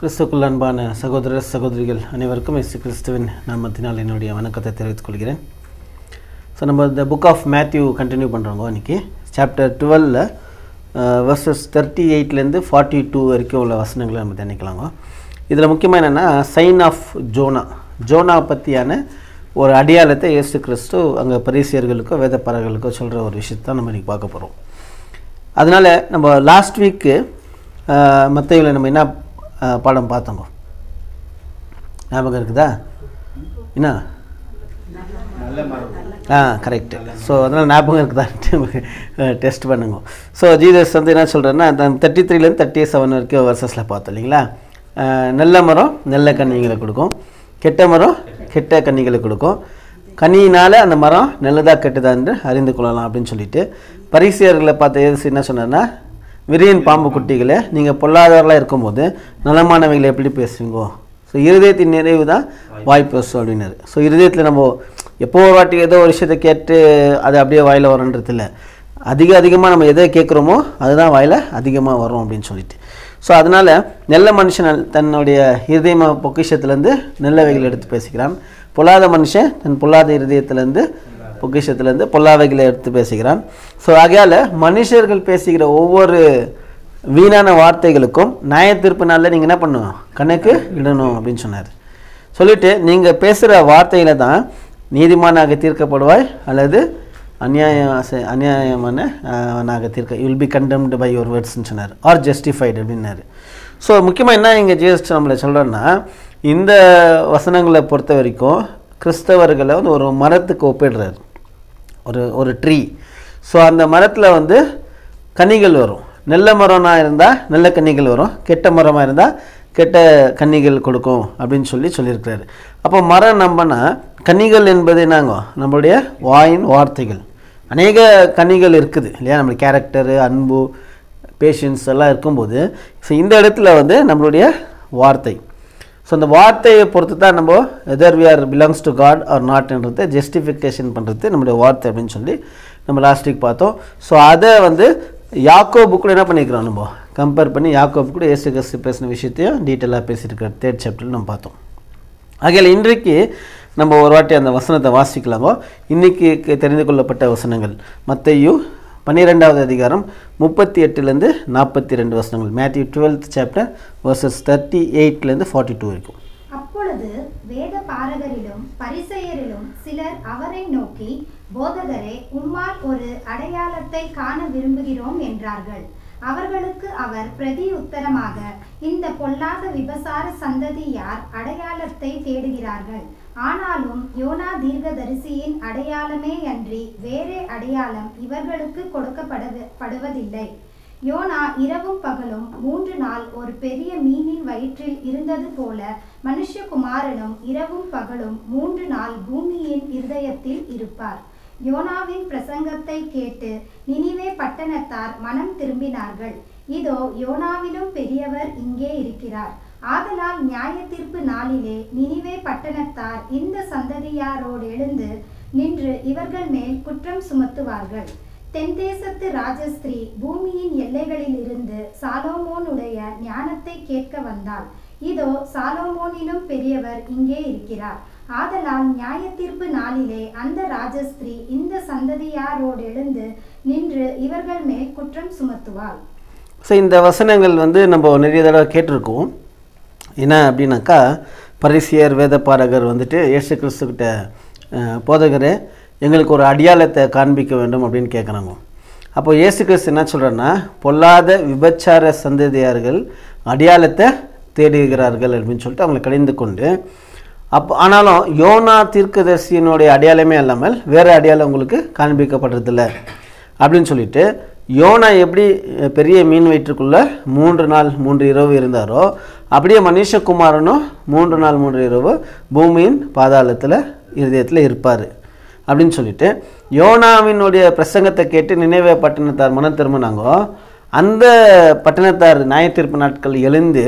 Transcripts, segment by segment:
கிறிஸ்துக்குள் அன்பான சகோதர சகோதரிகள் அனைவருக்கும் இயேசு கிறிஸ்துவின் நாமத்தினால் என்னுடைய வணக்கத்தை தெரிவித்துக் கொள்கிறேன் ஸோ நம்ம இந்த புக் ஆஃப் மேத்யூ கண்டினியூ பண்ணுறோங்க இன்னைக்கு சாப்டர் டுவெலில் வர்சஸ் தேர்ட்டி எயிட்லேருந்து ஃபார்ட்டி டூ வரைக்கும் உள்ள வசனங்களை நம்ம திணிக்கலாங்க இதில் முக்கியமாக என்னென்னா சைன் ஆஃப் ஜோனா ஜோனா பற்றியான ஒரு அடையாளத்தை இயேசு கிறிஸ்து அங்கே பரிசியர்களுக்கோ வேதப்பறர்களுக்கோ சொல்கிற ஒரு விஷயத்தை நம்ம இன்றைக்கி பார்க்க போகிறோம் அதனால் நம்ம லாஸ்ட் வீக்கு மற்ற நம்ம என்ன அஹ், பாடம் பார்த்தோங்க ஞாபகம் இருக்குதா என்ன ஆ கரெக்ட் ஸோ அதனால் ஞாபகம் இருக்குதான்ட்டு டெஸ்ட் பண்ணுங்க ஸோ ஜீசஸ் வந்து என்ன சொல்கிறேன்னா தேர்ட்டி த்ரீலேருந்து தேர்ட்டி செவன் வரைக்கும் வருஷஸில் பார்த்தோம் இல்லைங்களா அஹ், நல்ல மரம் நல்ல கன்னிகளை கொடுக்கும் கெட்ட மரம் கெட்ட கன்னிகளை கொடுக்கும் கனியினால் அந்த மரம் நல்லதா கெட்டதா என்று அறிந்து கொள்ளலாம் அப்படின்னு சொல்லிட்டு பரிசியர்களை பார்த்து இயேசு என்ன சொன்னார்னா விரியன் பாம்பு குட்டிகளை நீங்கள் பொல்லாதவர்களாக இருக்கும்போது நலமானவைகளை எப்படி பேசுவீங்கோ ஸோ இருதயத்தின் நிறைவு தான் வாய் பேசும் அப்படின்னாரு ஸோ இருதயத்தில் நம்ம எப்போ ஒரு வாட்டி ஏதோ ஒரு விஷயத்தை கேட்டு அது அப்படியே வாயில் வரன்றது இல்லை அதிக அதிகமாக நம்ம எதை கேட்குறோமோ அதுதான் வாயில் அதிகமாக வரும் அப்படின்னு சொல்லிட்டு ஸோ அதனால் நல்ல மனுஷன் தன்னுடைய இருதயம பொக்கிஷத்துலேருந்து நல்லவைகள் எடுத்து பேசிக்கிறான் பொல்லாத மனுஷன் தன் பொல்லாத இருதயத்திலேருந்து பொக்கிஷத்துலேருந்து பொல்லாவைகளை எடுத்து பேசுகிறான் ஸோ ஆகையால் மனுஷர்கள் பேசுகிற ஒவ்வொரு வீணான வார்த்தைகளுக்கும் நியாயத்தீர்ப்பு நாளில் நீங்கள் என்ன பண்ணணும் கணக்கு இடணும் அப்படின்னு சொன்னார் சொல்லிட்டு நீங்கள் பேசுகிற வார்த்தையில தான் நீதிமானாக தீர்க்கப்படுவாய் அல்லது அநியாயம் செ- அநியாயமான நாக தீர்க்க will be condemned by your வேர்ட்ஸ்னு சொன்னார் ஆர் ஜஸ்டிஃபைடு அப்படின்னாரு ஸோ முக்கியமாக என்ன இங்கே ஜிஎஸ்டி நம்மளை சொல்கிறோன்னா இந்த வசனங்களை பொறுத்த வரைக்கும் கிறிஸ்தவர்களை வந்து ஒரு மரத்துக்கு ஒப்பிடுறாரு ஒரு ஒரு ட்ரீ ஸோ அந்த மரத்தில் வந்து கனிகள் வரும் நல்ல மரம்னா இருந்தால் நல்ல கன்னிகள் வரும் கெட்ட மரமாக இருந்தால் கெட்ட கன்னிகள் கொடுக்கும் அப்படின்னு சொல்லி சொல்லியிருக்கிறாரு அப்போ மரம் நம்பனா கன்னிகள் என்பது என்னங்க நம்மளுடைய வாயின் வார்த்தைகள் அநேக கன்னிகள் இருக்குது இல்லையா நம்ம கேரக்டரு அன்பு பேஷன்ஸ் எல்லாம் இருக்கும்போது ஸோ இந்த இடத்துல வந்து நம்மளுடைய வார்த்தை ஸோ அந்த வார்த்தையை பொறுத்து தான் நம்ம whether we are belongs to God or நாட்ன்றதை ஜஸ்டிஃபிகேஷன் பண்ணுறது நம்மளுடைய வார்த்தை அப்படின்னு சொல்லி நம்ம லாஸ்ட் வீக் பார்த்தோம் ஸோ அதை வந்து யாக்கோ புக்கில் என்ன பண்ணிக்கிறோம் நம்ம கம்பேர் பண்ணி யாக்கோ கூட ஏசு கிறிஸ்து பேசின விஷயத்தையும் டீட்டெயிலாக பேசியிருக்கிற தேர்ட் சாப்டரில் நம்ம பார்த்தோம் ஆகையால் இன்றைக்கு நம்ம ஒரு வாட்டி அந்த வசனத்தை வாசிக்கலாமோ இன்னைக்கு க- தெரிந்து கொள்ளப்பட்ட வசனங்கள் மத்தையு பன்னிரெண்டாவது அதிகாரம் முப்பத்தி எட்டுலேருந்து நாற்பத்தி ரெண்டு வசனங்கள் Matthew twelfth chapter verses thirty எயிட்லேருந்து ஃபார்ட்டி டூ வரைக்கும் அப்பொழுது வேத பாரகரிலும் பரிசெயரிலும் சிலர் அவரை நோக்கி போதகரே உம்மால் ஒரு அடையாளத்தை காண விரும்புகிறோம் என்றார்கள் அவர்களுக்கு அவர் பிரதி உத்தரமாக இந்த பொல்லாத விபசார சந்ததியார் அடையாளத்தை தேடுகிறார்கள் ஆனாலும் யோனா தீர்க்கதரிசியின் அடையாளமே அன்றி வேறே அடையாளம் இவர்களுக்கு கொடுக்கப்படுவதில்லை யோனா இரவும் பகலும் மூன்று நாள் ஒரு பெரிய மீனின் வயிற்றில் இருந்தது போல மனுஷகுமாரனும் இரவும் பகலும் மூன்று நாள் பூமியின் இருதயத்தில் இருப்பார் யோனாவின் பிரசங்கத்தை கேட்டு நினிவே பட்டணத்தார் மனம் திரும்பினார்கள் இதோ யோனாவிலும் பெரியவர் இங்கே இருக்கிறார் ஆதலால் நியாய தீர்ப்பு நாளிலே நினிவே பட்டணத்தார் இந்த சந்ததியாரோடு எழுந்து நின்று இவர்கள் மேல் குற்றம் சுமத்துவார்கள் தென்தேசத்து ராஜஸ்திரீ பூமியின் எல்லைகளில் இருந்து சாலோமோனுடைய ஞானத்தை கேட்க வந்தாள் இதோ சாலோமோனிலும் பெரியவர் இங்கே இருக்கிறார் ஆதலால் நியாய தீர்ப்பு நாளிலே அந்த ராஜஸ்திரீ இந்த சந்ததியாரோடு எழுந்து நின்று இவர்கள் மேல் குற்றம் சுமத்துவாள் ஸோ இந்த வசனங்கள் வந்து நம்ம நிறைய தடவை கேட்டிருக்கோம் என்ன அப்படின்னாக்கா பரிசியர் வேதப்பாரகர் வந்துட்டு இயேசு கிறிஸ்துக்கிட்ட அஹ், போதகரே எங்களுக்கு ஒரு அடையாளத்தை காண்பிக்க வேண்டும் அப்படின்னு கேட்குறாங்க அப்போ இயேசு கிறிஸ்து என்ன சொல்கிறேன்னா பொல்லாத விபச்சார சந்ததியார்கள் அடையாளத்தை தேடுகிறார்கள் அப்படின்னு சொல்லிட்டு அவங்களை கடிந்து கொண்டு அப்போ ஆனாலும் யோனா தீர்க்கதரிசியினுடைய அடையாளமே இல்லாமல் வேறு அடையாளம் உங்களுக்கு காண்பிக்கப்படுறதில்ல அப்படின்னு சொல்லிட்டு யோனா எப்படி அஹ், பெரிய மீன் வயிற்றுக்குள்ள மூன்று நாள் மூன்று இரவு இருந்தாரோ அப்படியே மனுஷகுமாரனும் மூன்று நாள் மூன்று இரவு பூமியின் பாதாளத்தில் இருதயத்தில் இருப்பார் அப்படின்னு சொல்லிட்டு யோனாவினுடைய பிரசங்கத்தை கேட்டு நினைவே பட்டணத்தார் மனம் திரும்பினாங்கோ அந்த பட்டணத்தார் நியாயத்தீர்ப்பு நாட்கள் எழுந்து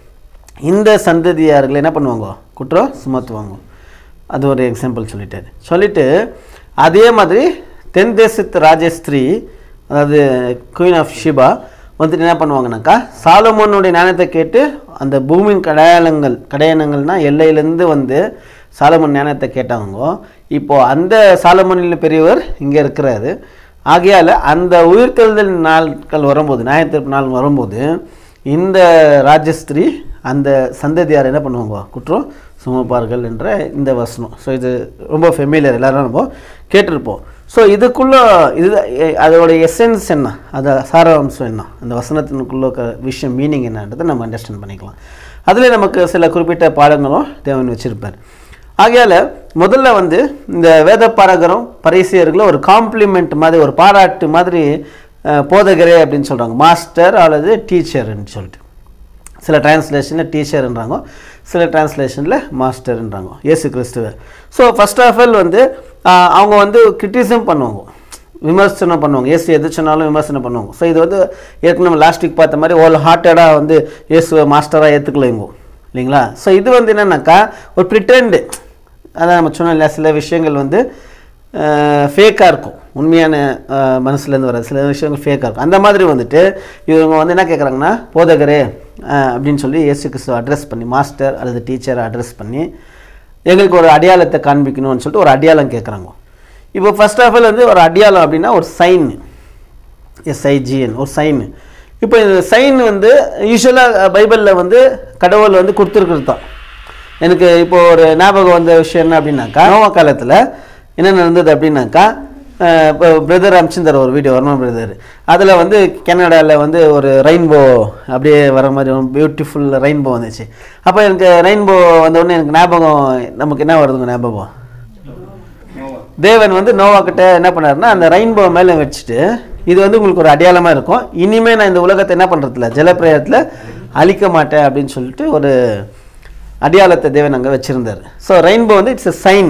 இந்த சந்ததியார்கள் என்ன பண்ணுவாங்க குற்றம் சுமத்துவாங்க அது ஒரு எக்ஸாம்பிள் சொல்லிட்டாரு சொல்லிட்டு அதே மாதிரி தென் தேசத்து ராஜஸ்திரீ அதாவது குயின் ஆஃப் ஷிபா வந்துட்டு என்ன பண்ணுவாங்கனாக்கா சாலமோனுடைய ஞானத்தை கேட்டு அந்த பூமியின் கடையாளங்கள் கடையாளங்கள்னா எல்லையிலேருந்து வந்து சாலமோன் ஞானத்தை கேட்டாங்க இப்போ அந்த சாலமோனில் பெரியவர் இங்கே இருக்கிறாரு ஆகையால் அந்த உயிர்த்தெழுதல் நாட்கள் வரும்போது நியாயத்தீர்ப்பு நாள் வரும்போது இந்த ராஜஸ்திரி அந்த சந்ததியார் என்ன பண்ணுவாங்க குற்றம் சுமப்பார்கள் என்ற இந்த வசனம் ஸோ இது ரொம்ப ஃபெமிலியர் எல்லாரும் நம்ம கேட்டிருப்போம் ஸோ இதுக்குள்ள இது எ- அதோட எசன்ஸ் என்ன அது சாராம்சம் என்ன அந்த வசனத்தினுக்குள்ள இருக்க விஷயம் மீனிங் என்னன்றதை நம்ம அண்டர்ஸ்டாண்ட் பண்ணிக்கலாம் அதில் நமக்கு சில குறிப்பிட்ட பாடங்களும் தேவன் வச்சிருப்பார் ஆகையால் முதல்ல வந்து இந்த வேத பாரகரும் பரிசெயர்களை ஒரு காம்ப்ளிமெண்ட் மாதிரி ஒரு பாராட்டு மாதிரி அஹ், போதகரே அப்படின்னு சொல்கிறாங்க மாஸ்டர் அல்லது டீச்சர்னு சொல்லிட்டு சில டிரான்ஸ்லேஷனில் டீச்சர்ன்றாங்க சில டிரான்ஸ்லேஷனில் மாஸ்டர்ன்றாங்க இயேசு கிறிஸ்துவ ஸோ ஃபர்ஸ்ட் ஆஃப் ஆல் வந்து ஆஹ், அவங்க வந்து கிரிட்டிசம் பண்ணுவாங்க விமர்சனம் பண்ணுவாங்க இயேசு எது சொன்னாலும் விமர்சனம் பண்ணுவாங்க ஸோ இது வந்து ஏற்கனவே நம்ம லாஸ்ட் வீக் பார்த்த மாதிரி ஹோல் ஹார்ட்டடாக வந்து இயேசுவை மாஸ்டராக ஏற்றுக்கல இவங்க இல்லைங்களா ஸோ இது வந்து என்னன்னாக்கா ஒரு ப்ரிட்டெண்டு அதான் நம்ம சொன்னோம் இல்லையா சில விஷயங்கள் வந்து ஃபேக்காக இருக்கும் உண்மையான மனசுலேருந்து வர சில விஷயங்கள் ஃபேக்காக இருக்கும் அந்த மாதிரி வந்துட்டு இவங்க வந்து என்ன கேட்குறாங்கன்னா போதகரே அஹ், அப்படின்னு சொல்லி இயேசு கிறிஸ்துவ அட்ரஸ் பண்ணி மாஸ்டர் அல்லது டீச்சரை அட்ரஸ் பண்ணி எங்களுக்கு ஒரு அடையாளத்தை காண்பிக்கணும்னு சொல்லிட்டு ஒரு அடையாளம் கேட்குறாங்க இப்போ ஃபர்ஸ்ட் ஆஃப் ஆல் வந்து ஒரு அடையாளம் அப்படின்னா ஒரு சைன் எஸ்ஐஜிஎன் ஒரு சைன் இப்போ இந்த சைன் வந்து யூஸ்வலாக பைபிளில் வந்து கடவுள் வந்து கொடுத்துருக்கிறது தான் எனக்கு இப்போ ஒரு ஞாபகம் வந்த விஷயம் என்ன அப்படின்னாக்கா நோவா காலத்தில் என்ன நடந்தது அப்படின்னாக்கா அஹ், இப்போ பிரதர் அமிச்சிருந்தார் ஒரு வீடியோ வர்மா பிரதர் அதில் வந்து கனடாவில் வந்து ஒரு ரெயின்போ அப்படியே வர மாதிரி ஒரு பியூட்டிஃபுல் ரெயின்போ வந்துச்சு அப்போ எனக்கு ரெயின்போ வந்தோடனே எனக்கு ஞாபகம் நமக்கு என்ன வருதுங்க ஞாபகம் தேவன் வந்து நோவா கிட்ட என்ன பண்ணாருன்னா அந்த ரெயின்போ மேலே வச்சுட்டு இது வந்து உங்களுக்கு ஒரு அடையாளமாக இருக்கும் இனிமே நான் இந்த உலகத்தை என்ன பண்ணுறதில்ல ஜலப்பிரயத்தில் அழிக்க மாட்டேன் அப்படின்னு சொல்லிட்டு ஒரு அடையாளத்தை தேவன் அங்கே வச்சுருந்தார் ஸோ ரெயின்போ வந்து இட்ஸ் எ சைன்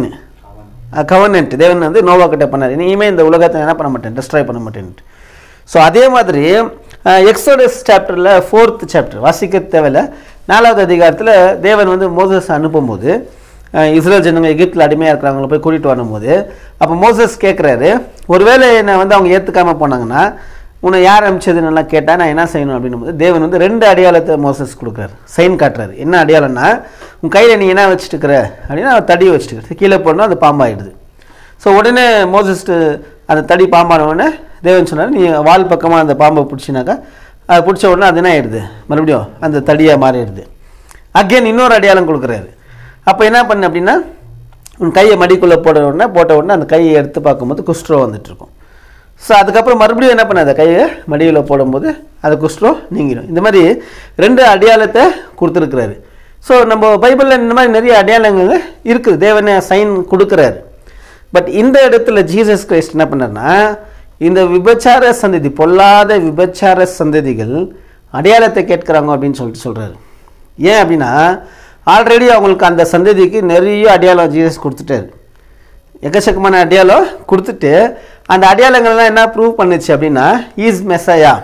கவர்னன்ட் தேவன் வந்து நோவா கிட்ட பண்ணார் இனிமே இந்த உலகத்தை என்ன பண்ண மாட்டேன் டிஸ்ட்ராய் பண்ண மாட்டேன்ட்டு ஸோ அதே மாதிரி எக்ஸோடஸ் சாப்டரில் ஃபோர்த் சாப்டர் வாசிக்க தேவையில்ல நாலாவது அதிகாரத்தில் தேவன் வந்து மோசஸ் அனுப்பும்போது அஹ், இஸ்ரேல் ஜனங்க எகிப்தில் அடிமையாக இருக்கிறவங்கள போய் கூட்டிகிட்டு வரும்போது அப்போ மோசஸ் கேட்குறாரு ஒருவேளை என்னை வந்து அவங்க ஏற்றுக்காமல் போனாங்கன்னா உன்னை யார் அனுப்பிச்சது நல்லா கேட்டால் நான் என்ன செய்யணும் அப்படின்னும் போது தேவன் வந்து ரெண்டு அடையாளத்தை மோசஸ் கொடுக்குறாரு சைன் காட்டுறாரு என்ன அடையாளம்னா உன் கையில் நீ என்ன வச்சுட்டு இருக்கிற அப்படின்னா அவன் தடியை வச்சுட்டு கீழே போடணும் அது பாம்பாயிடுது ஸோ உடனே மோசஸ்ட்டு அந்த தடி பாம்பான உடனே தேவன் சொன்னார் நீ வால் பக்கமாக அந்த பாம்பை பிடிச்சினாக்கா அதை பிடிச்ச உடனே அது என்ன ஆயிடுது மறுபடியும் அந்த தடியாக மாறிடுது அகெயின் இன்னொரு அடையாளம் கொடுக்குறாரு அப்போ என்ன பண்ண அப்படின்னா உன் கையை மடிக்குள்ளே போட உடனே போட்ட உடனே அந்த கையை எடுத்து பார்க்கும்போது குஷ்டம் வந்துட்டுருக்கும் ஸோ அதுக்கப்புறம் மறுபடியும் என்ன பண்ணாத கையை மடியில் போடும்போது அது குஷ்டம் நீங்கிடும் இந்த மாதிரி ரெண்டு அடையாளத்தை கொடுத்துருக்குறாரு ஸோ நம்ம பைபிளில் இந்த மாதிரி நிறைய அடையாளங்கள் இருக்குது தேவனே சைன் கொடுக்குறாரு பட் இந்த இடத்துல ஜீசஸ் கிரைஸ்ட் என்ன பண்ணார்னா இந்த விபச்சார சந்ததி பொல்லாத விபச்சார சந்ததிகள் அடையாளத்தை கேட்குறாங்க அப்படின்னு சொல்லிட்டு சொல்கிறாரு ஏன் அப்படின்னா ஆல்ரெடி அவங்களுக்கு அந்த சந்ததிக்கு நிறைய அடையாளம் ஜீசஸ் கொடுத்துட்டாரு எக்கச்சக்கமான அடையாளம் கொடுத்துட்டு அந்த அடையாளங்கள்லாம் என்ன ப்ரூவ் பண்ணுச்சு அப்படின்னா is Messiah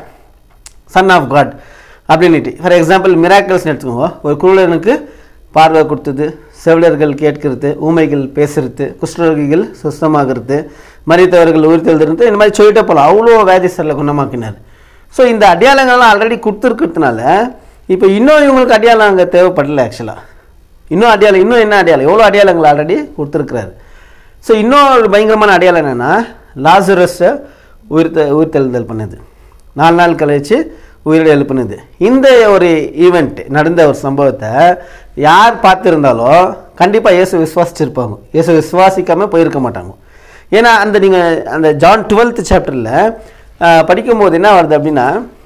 son of God அப்படின்னுட்டு ஃபார் எக்ஸாம்பிள் மிராக்கிள்ஸ் எடுத்துக்கோங்க ஒரு குருடனுக்கு பார்வை கொடுத்தது செவிலர்கள் கேட்கிறது ஊமைகள் பேசுறது குஷ்டரோகிகள் சுத்தமாகிறது மறித்தவர்கள் உயிர்த்தெழுதுறது இந்த மாதிரி சொல்லிட்டே போகலாம் அவ்வளோ வேதிசரில் குணமாக்கினார் ஸோ இந்த அடையாளங்கள்லாம் ஆல்ரெடி கொடுத்துருக்கிறதுனால இப்போ இன்னும் இவங்களுக்கு அடையாளம் அங்கே தேவைப்படல ஆக்சுவலாக இன்னும் அடையாளம் இன்னும் என்ன அடையாளம் எவ்வளோ அடையாளங்கள் ஆல்ரெடி கொடுத்துருக்குறாரு ஸோ இன்னும் ஒரு பயங்கரமான அடையாளம் என்னென்னா லாசரஸை உயிர்த்த உயிர்த்தெழுதல் பண்ணுது நாலு நாள் கழிச்சு உயிரோடு எழுப்புனது இந்த ஒரு ஈவெண்ட் நடந்த ஒரு சம்பவத்தை யார் பார்த்துருந்தாலும் கண்டிப்பாக இயேசு விசுவாசிச்சிருப்பாங்க இயேசு விசுவாசிக்காமல் போயிருக்க மாட்டாங்க ஏன்னா அந்த நீங்கள் அந்த ஜான் டுவெல்த் சாப்டரில் படிக்கும்போது என்ன வருது அப்படின்னா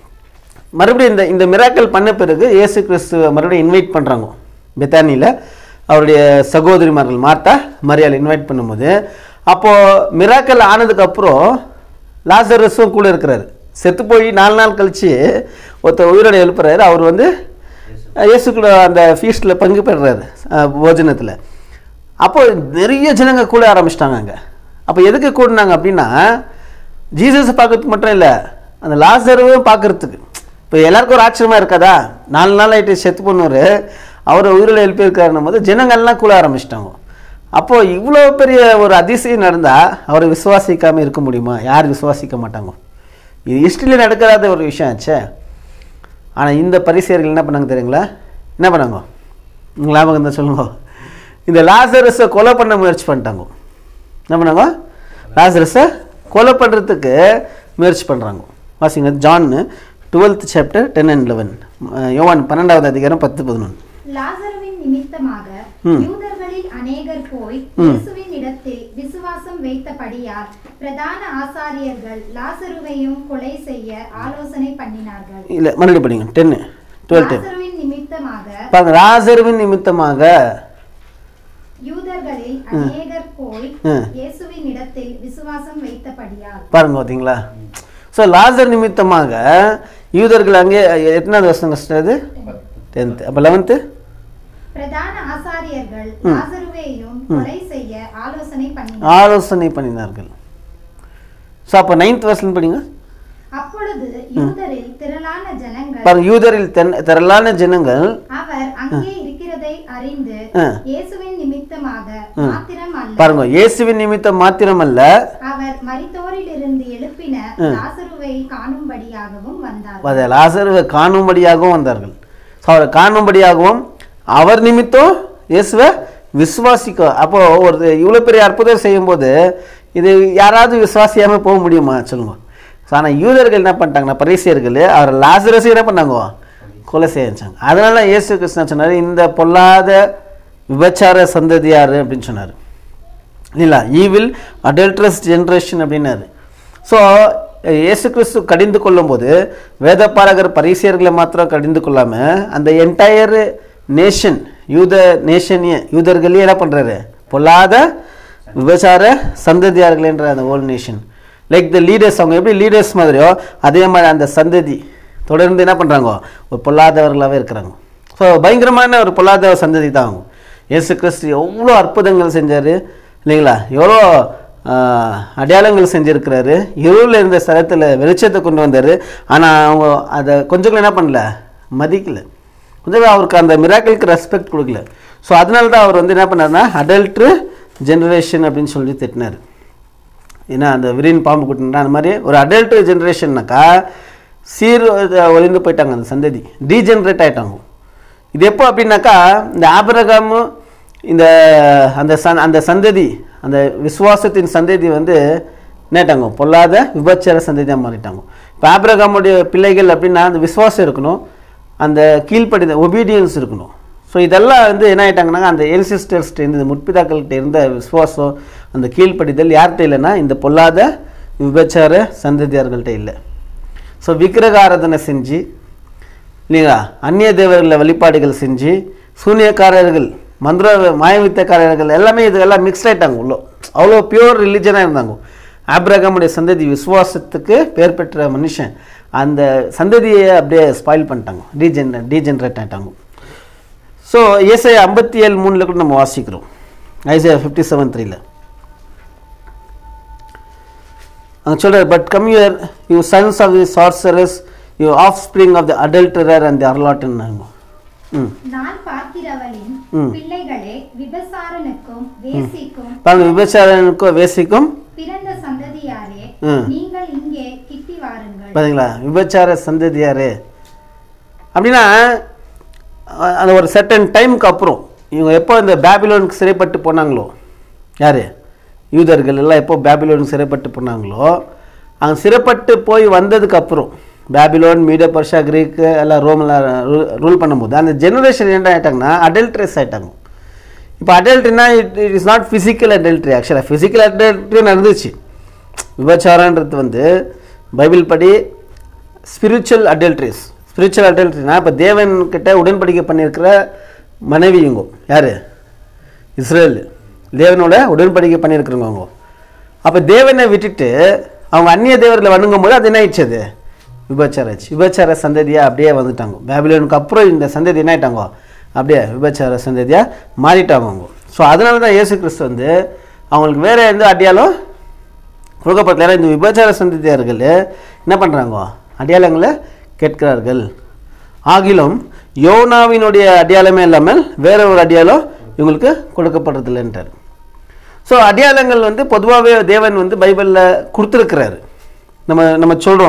மறுபடியும் இந்த இந்த மிராக்கல் பண்ண பிறகு இயேசு கிறிஸ்துவ மறுபடியும் இன்வைட் பண்ணுறாங்க பெத்தானியில் அவருடைய சகோதரிமார்கள் மார்த்தா மரியாள் இன்வைட் பண்ணும்போது அப்போது மிராக்கல் ஆனதுக்கப்புறம் லாசரஸும் கூட இருக்கிறாரு செத்து போய் நாலு நாள் கழிச்சு ஒருத்தர் உயிரோட எழுப்புறாரு அவர் வந்து இயேசு கூட அந்த ஃபீஸ்டில் பங்கு பெறுறாரு போஜனத்தில் அப்போ நிறைய ஜனங்க கூட ஆரம்பிச்சிட்டாங்க அங்கே அப்போ எதுக்கு கூடினாங்க அப்படின்னா ஜீசஸை பார்க்கறதுக்கு மட்டும் இல்லை அந்த லாசரவும் பார்க்கறதுக்கு இப்போ எல்லாருக்கும் ஒரு ஆச்சரியமாக இருக்காதா நாலு நாள் ஆகிட்டு செத்து போனவர் அவர் உயிரோட எழுப்பியிருக்காருன்னும் போது ஜனங்கள்லாம் கூட ஆரம்பிச்சிட்டாங்க அப்போது இவ்வளோ பெரிய ஒரு அதிசயம் நடந்தால் அவரை விசுவாசிக்காமல் இருக்க முடியுமா யார் விசுவாசிக்க மாட்டாங்க இது ஹிஸ்ட்ரியில் நடக்காத ஒரு விஷயம் ஆச்சே ஆனால் இந்த பரிசேயர்கள் என்ன பண்ணாங்க தெரியுங்களா என்ன பண்ணாங்க உங்களுக்கு ஞாபகம் இருந்தால் சொல்லுங்க இந்த லாசரஸை கொலை பண்ண முயற்சி பண்ணிட்டாங்க என்ன பண்ணாங்க லாசரஸை கொலை பண்ணுறதுக்கு முயற்சி பண்ணுறாங்க வாசிங்க John twelfth chapter ten and eleven யோவான் பன்னெண்டாவது அதிகாரம் பத்து பதினொன்று லாசருவின் நிமித்தமாக ம். யூதர்களில் அநேகர் போய் ம். இயேசுவின் இடத்தில் விசுவாசம் வைத்தபடியால் பிரதான ஆசாரியர்கள் லாசருவையும் கொலை செய்ய ஆலோசனை பண்ணினார்கள் இல்லை மறுபடியும் படிங்க டென்னு டுவெல் டென் லாசருவின் நிமித்தமாக பாருங்க ராசருவின் நிமித்தமாக யூதர்களில் அநேகர் போய் ம். இயேசுவின் இடத்தில் விசுவாசம் வைத்தபடியால் பாருங்க பார்த்தீங்களா ஸோ லாசர் நிமித்தமாக யூதர்கள் அங்கே எத்தனாவது வருஷம் கஷ்டம் டென்த்து அப்போ லெவன்த்து பிரதான ஆசாரியர்கள் லாசருவையும் கொலை செய்ய ஆலோசனை பண்ணினார்கள் ஆலோசனை பண்ணினார்கள் ஸோ அப்போ நைன்த் வருஷம் படிங்க அப்பொழுது யூதரில் திரளான ஜனங்கள் பாருங்க யூதரில் தென் திரளான ஜனங்கள் அவர் அங்கே இருக்கிறதை அறிந்து ஆ. இயேசுவின் நிமித்தமாக மாத்திரம் அல்ல பாருங்க இயேசுவின் நிமித்தம் மாத்திரமல்ல அவர் மரித்தோரில் இருந்து எழுப்பின லாசருவை காணும்படியாகவும் வந்தார் அதை லாசருவை காணும்படியாகவும் வந்தார்கள் ஸோ அவரை காணும்படியாகவும் அவர் நிமித்தம் இயேசுவை விசுவாசிக்க அப்போ ஒரு இவ்வளோ பெரிய அற்புதம் செய்யும்போது இது யாராவது விசுவாசியாமல் போக முடியுமா சொல்லுங்க ஸோ ஆனால் யூதர்கள் என்ன பண்ணிட்டாங்கன்னா பரிசியர்கள் அவர் லாசரஸ் என்ன பண்ணாங்க கொலை செய்ய வச்சாங்க அதனால இயேசு கிருஷ்ணன் சொன்னார் இந்த பொல்லாத விபச்சார சந்ததியார் அப்படின்னு சொன்னார் இல்லைங்களா ஈவில் அடல்ட்ரஸ் ஜென்ரேஷன் அப்படின்னாரு ஸோ இயேசு கிறிஸ்து கடிந்து கொள்ளும்போது வேதப்பாரகர் பரிசியர்களை மாத்திரம் கடிந்து கொள்ளாமல் அந்த என்டையர் நேஷன் யூத நேஷன் யூதர்களே என்ன பண்ணுறாரு பொல்லாத விபச்சார சந்ததியார்கள்ன்ற அந்த old nation like the leaders அவங்க எப்படி லீடர்ஸ் மாதிரியோ அதே மாதிரி அந்த சந்ததி தொடர்ந்து என்ன பண்ணுறாங்க ஒரு பொல்லாதவர்களாகவே இருக்கிறாங்க ஸோ பயங்கரமான ஒரு பொல்லாத சந்ததி தான் அவங்க இயேசு கிறிஸ்து எவ்வளோ அற்புதங்கள் செஞ்சார் இல்லைங்களா எவ்வளோ ஆஹ், அடையாளங்கள் செஞ்சுருக்கிறாரு இருளில் இருந்த ஸ்தலத்தில் வெளிச்சத்தை கொண்டு வந்தார் ஆனால் அவங்க அதை கொஞ்சம் கூட என்ன பண்ணல மதிக்கல கொஞ்சம் கூட அவருக்கு அந்த மிராக்கிளுக்கு ரெஸ்பெக்ட் கொடுக்கல ஸோ அதனால தான் அவர் வந்து என்ன பண்ணாருன்னா அடல்ட்ரு ஜெனரேஷன் அப்படின்னு சொல்லி திட்டினார் ஏன்னா அந்த விரின் பாம்பு குட்டினா அந்த மாதிரி ஒரு அடல்ட் ஜென்ரேஷன்னாக்கா சீர் இத- ஒளிந்து போயிட்டாங்க அந்த சந்ததி டீஜென்ரேட் ஆயிட்டாங்க இது எப்போ அப்படின்னாக்கா இந்த ஆபிரகாமு இந்த அந்த சன் அந்த சந்ததி அந்த விசுவாசத்தின் சந்ததி வந்து என்னட்டாங்க பொல்லாத விபச்சார சந்ததியாக மாறிட்டாங்க இப்போ ஆபிரகாமுடைய பிள்ளைகள் அப்படின்னா அந்த விசுவாசம் இருக்கணும் அந்த கீழ்ப்படி ஒபீடியன்ஸ் இருக்கணும் ஸோ இதெல்லாம் வந்து என்ன ஆயிட்டாங்கன்னா அந்த எல்சிஸ்டர்ஸ்ட்டு இந்த முற்பிதாக்கள்கிட்ட இருந்த விசுவாசம் அந்த கீழ்ப்படிதல் யார்கிட்ட இல்லைன்னா இந்த பொல்லாத விபச்சார சந்ததியார்கள்ட்ட இல்லை ஸோ விக்கிரக ஆராதனை செஞ்சு இல்லைங்களா அந்நிய தேவர்களை வழிபாடுகள் செஞ்சு சூனியக்காரர்கள் மந்திர மாயவித்தக்காரர்கள் எல்லாமே இது எல்லாம் மிக்ஸ் ஆயிட்டாங்க உள்ள அவ்வளோ பியூர் ரிலிஜனாக இருந்தாங்க ஆப்ரகாமுடைய சந்ததி விசுவாசத்துக்கு பேர் பெற்ற மனுஷன் அந்த சந்ததியை அப்படியே ஸ்பாயில் பண்ணிட்டாங்க டீஜென் டீஜென்ரேட் ஆயிட்டாங்க ஸோ ஏசை ஐம்பத்தி ஏழு மூணில் கூட நம்ம வாசிக்கிறோம் ஐசையா ஃபிஃப்டி செவன் த்ரீல அங்கே சொல்கிறார் but come here you sons of the sorceress you offspring of the adulterer and the அர்லாட்டுன்னாங்க ம் நான் பார்க்கிறவளின் ம். பிள்ளைகளே விபசாரனுக்கும் வேசிக்கும் பாருங்க விபச்சாரனுக்கும் வேசிக்கும் பிறந்த சந்ததியாரே ம். நீங்கள் இங்கே கிட்டி வாருங்கள் பார்த்தீங்களா விபச்சார சந்ததியார் அப்படின்னா அ- அந்த ஒரு செட்டன் டைமுக்கு அப்புறம் இவங்க எப்போ இந்த பேபிலோனுக்கு சிறைப்பட்டு போனாங்களோ யார் யூதர்கள் எல்லாம் எப்போ பேபிலோனுக்கு சிறைப்பட்டு போனாங்களோ அங்கே சிறைப்பட்டு போய் வந்ததுக்கு அப்புறம் பேபிலோன் மீடியா பர்ஷா கிரீக்கு எல்லாம் ரோமெல்லாம் ரூல் பண்ணும்போது அந்த ஜெனரேஷன் என்ன ஆகிட்டாங்கன்னா அடல்ட்ரேஸ் ஆகிட்டாங்க இப்போ அடல்ட்ரினா it it is not physical adultery ஆக்சுவலாக ஃபிசிக்கல் அடல்ட்ரி நடந்துச்சு விபச்சாரன்றது வந்து பைபிள் படி ஸ்பிரிச்சுவல் அடல்ட்ரிஸ் ஸ்பிரிச்சுவல் அடல்ட்ரினா இப்போ தேவன் கிட்ட உடன்படிக்கை பண்ணியிருக்கிற மனைவி இவங்க யார் இஸ்ரேல் தேவனோட உடன்படிக்கை பண்ணியிருக்கிறவங்க அவங்க அப்போ தேவனை விட்டுட்டு அவங்க அந்நிய தேவர்களை வணங்கும் போது அது என்ன ஆயிடுச்சு அது விபச்சாரம் ஆச்சு விபச்சார சந்ததியாக அப்படியே வந்துட்டாங்க பேபிலோனுக்கு அப்புறம் இந்த சந்ததி என்ன ஆயிட்டாங்க அப்படியே விபச்சார சந்ததியாக மாறிட்டாங்க அவங்க ஸோ அதனால தான் இயேசு கிறிஸ்து வந்து அவங்களுக்கு வேறு எந்த அடையாளம் கொடுக்கப்படல ஏன்னா இந்த விபச்சார சந்ததியார்கள் என்ன பண்ணுறாங்க அடையாளங்களை கேட்கிறார்கள் ஆகிலும் யோனாவினுடைய அடையாளமே இல்லாமல் வேற ஒரு அடையாளம் இவங்களுக்கு கொடுக்கப்படுறதில்லைன்றார் ஸோ அடையாளங்கள் வந்து பொதுவாகவே தேவன் வந்து பைபிளில் கொடுத்துருக்கிறாரு நம்ம நம்ம சொல்கிறோம்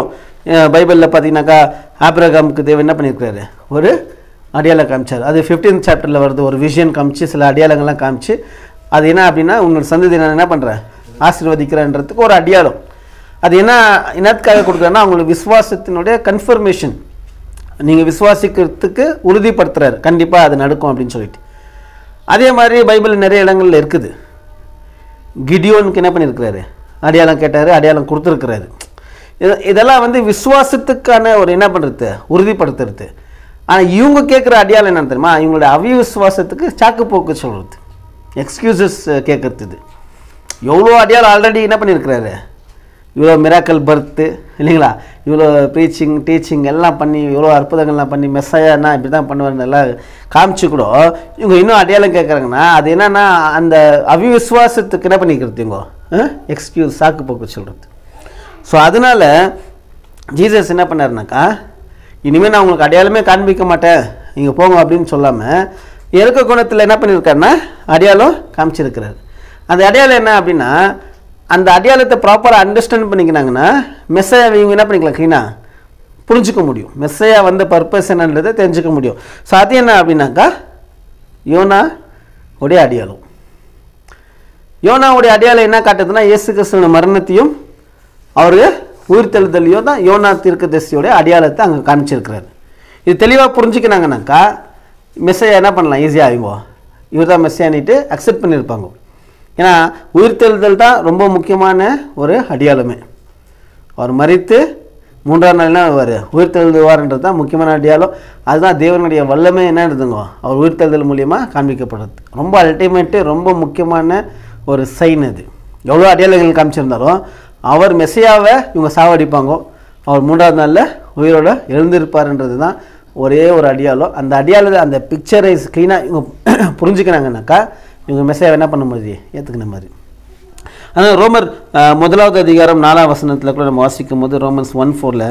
பைபிளில் பார்த்தீங்கன்னாக்கா ஆப்ரகாமுக்கு தேவன் என்ன பண்ணியிருக்காரு ஒரு அடையாளம் காமிச்சார் அது 15th சாப்டரில் வருது ஒரு விஷன் காமிச்சு சில அடையாளங்கள்லாம் காமிச்சு அது என்ன அப்படின்னா உன்னோட சந்ததி நான் என்ன பண்ணுறேன் ஆசீர்வதிக்கிறேன்றதுக்கு ஒரு அடையாளம் அது என்ன என்னத்துக்காக கொடுக்குறேன்னா அவங்களோட விசுவாசத்தினுடைய கன்ஃபர்மேஷன் நீங்கள் விசுவாசிக்கிறதுக்கு உறுதிப்படுத்துறாரு கண்டிப்பாக அது நடக்கும் அப்படின்னு சொல்லிட்டு அதே மாதிரி பைபிள் நிறைய இடங்கள்ல இருக்குது கிடியோனுக்கு என்ன பண்ணியிருக்கிறாரு அடையாளம் கேட்டார் அடையாளம் கொடுத்துருக்கிறாரு இது இதெல்லாம் வந்து விசுவாசத்துக்கான ஒரு என்ன பண்ணுறது உறுதிப்படுத்துறது ஆனால் இவங்க கேட்குற அடையாளம் என்னன்னு தெரியுமா இவங்களுடைய அவிவிசுவாசத்துக்கு சாக்கு போக்கு சொல்கிறது எக்ஸ்கியூசஸ் கேட்கறது இது எவ்வளோ அடையாளம் ஆல்ரெடி என்ன பண்ணியிருக்கிறாரு இவ்வளோ மிராக்கல் பர்த்து இல்லைங்களா இவ்வளோ ப்ரீச்சிங் டீச்சிங் எல்லாம் பண்ணி இவ்வளோ அற்புதங்கள்லாம் பண்ணி மெஸ்ஸையானா இப்படி தான் பண்ணுவாருன்னு எல்லாம் காமிச்சு கூட இவங்க இன்னும் அடையாளம் கேட்குறாங்கன்னா அது என்னன்னா அந்த அவிவிசுவாசத்துக்கு என்ன பண்ணிக்கிறது இவங்க எக்ஸ்கியூஸ் சாக்கு போக்கு சொல்கிறது ஸோ அதனால் ஜீசஸ் என்ன பண்ணாருனாக்கா இனிமேல் நான் உங்களுக்கு அடையாளமே காண்பிக்க மாட்டேன் நீங்கள் போங்க அப்படின்னு சொல்லாமல் இறக்க குணத்தில் என்ன பண்ணியிருக்காருன்னா அடையாளம் காமிச்சிருக்கிறாரு அந்த அடையாளம் என்ன அப்படின்னா அந்த அடையாளத்தை ப்ராப்பராக அண்டர்ஸ்டாண்ட் பண்ணிக்கினாங்கன்னா மெஸ்ஸையா இவங்க என்ன பண்ணிக்கலாம் க்ளீனாக புரிஞ்சுக்க முடியும் மெஸ்ஸையா வந்த பர்பஸ் என்னன்றதை தெரிஞ்சுக்க முடியும் ஸோ அது என்ன அப்படின்னாக்கா யோனா உடைய அடையாளம் யோனாவுடைய அடையாளம் என்ன காட்டுதுன்னா இயேசு கிறிஸ்துவ மரணத்தையும் அவர் உயிர்த்தெழுதலையோ தான் யோனா தீர்க்கதரிசியோடைய அடையாளத்தை அங்கே காமிச்சிருக்கிறாரு இது தெளிவாக புரிஞ்சுக்கினாங்கனாக்கா மெஸ்ஸையா என்ன பண்ணலாம் ஈஸியாக ஆகுங்க இவர் தான் மெஸ்ஸையானிட்டு அக்செப்ட் பண்ணியிருப்பாங்க ஏன்னா உயிர்த்தெழுதல் தான் ரொம்ப முக்கியமான ஒரு அடையாளமே அவர் மறித்து மூன்றாம் நாள்னா அவர் உயிர்த்தெழுதுவார்ன்றது தான் முக்கியமான அடையாளம் அதுதான் தேவனுடைய வல்லமை என்ன இருந்துங்க அவர் உயிர்த்தெழுதல் மூலியமாக காண்பிக்கப்படுறது ரொம்ப அல்டிமேட்டு ரொம்ப முக்கியமான ஒரு சைன் அது எவ்வளோ அடையாளங்கள் காமிச்சிருந்தாலும் அவர் மெஸ்ஸையாவை இவங்க சாவடிப்பாங்க அவர் மூன்றாவது நாளில் உயிரோட எழுந்திருப்பாருன்றது தான் ஒரே ஒரு அடையாளம் அந்த அடையாளத்தை அந்த பிக்சரைஸ் க்ளீனாக இவங்க புரிஞ்சுக்கிறாங்கனாக்கா இவங்க மெஸ்ஸையாவை என்ன பண்ண மாதிரி ஏற்றுக்கின மாதிரி ஆனால் ரோமர் அஹ், முதலாவது அதிகாரம் நாலாம் வசனத்தில் கூட நம்ம வாசிக்கும் போது ரோமன்ஸ் ஒன் ஃபோரில்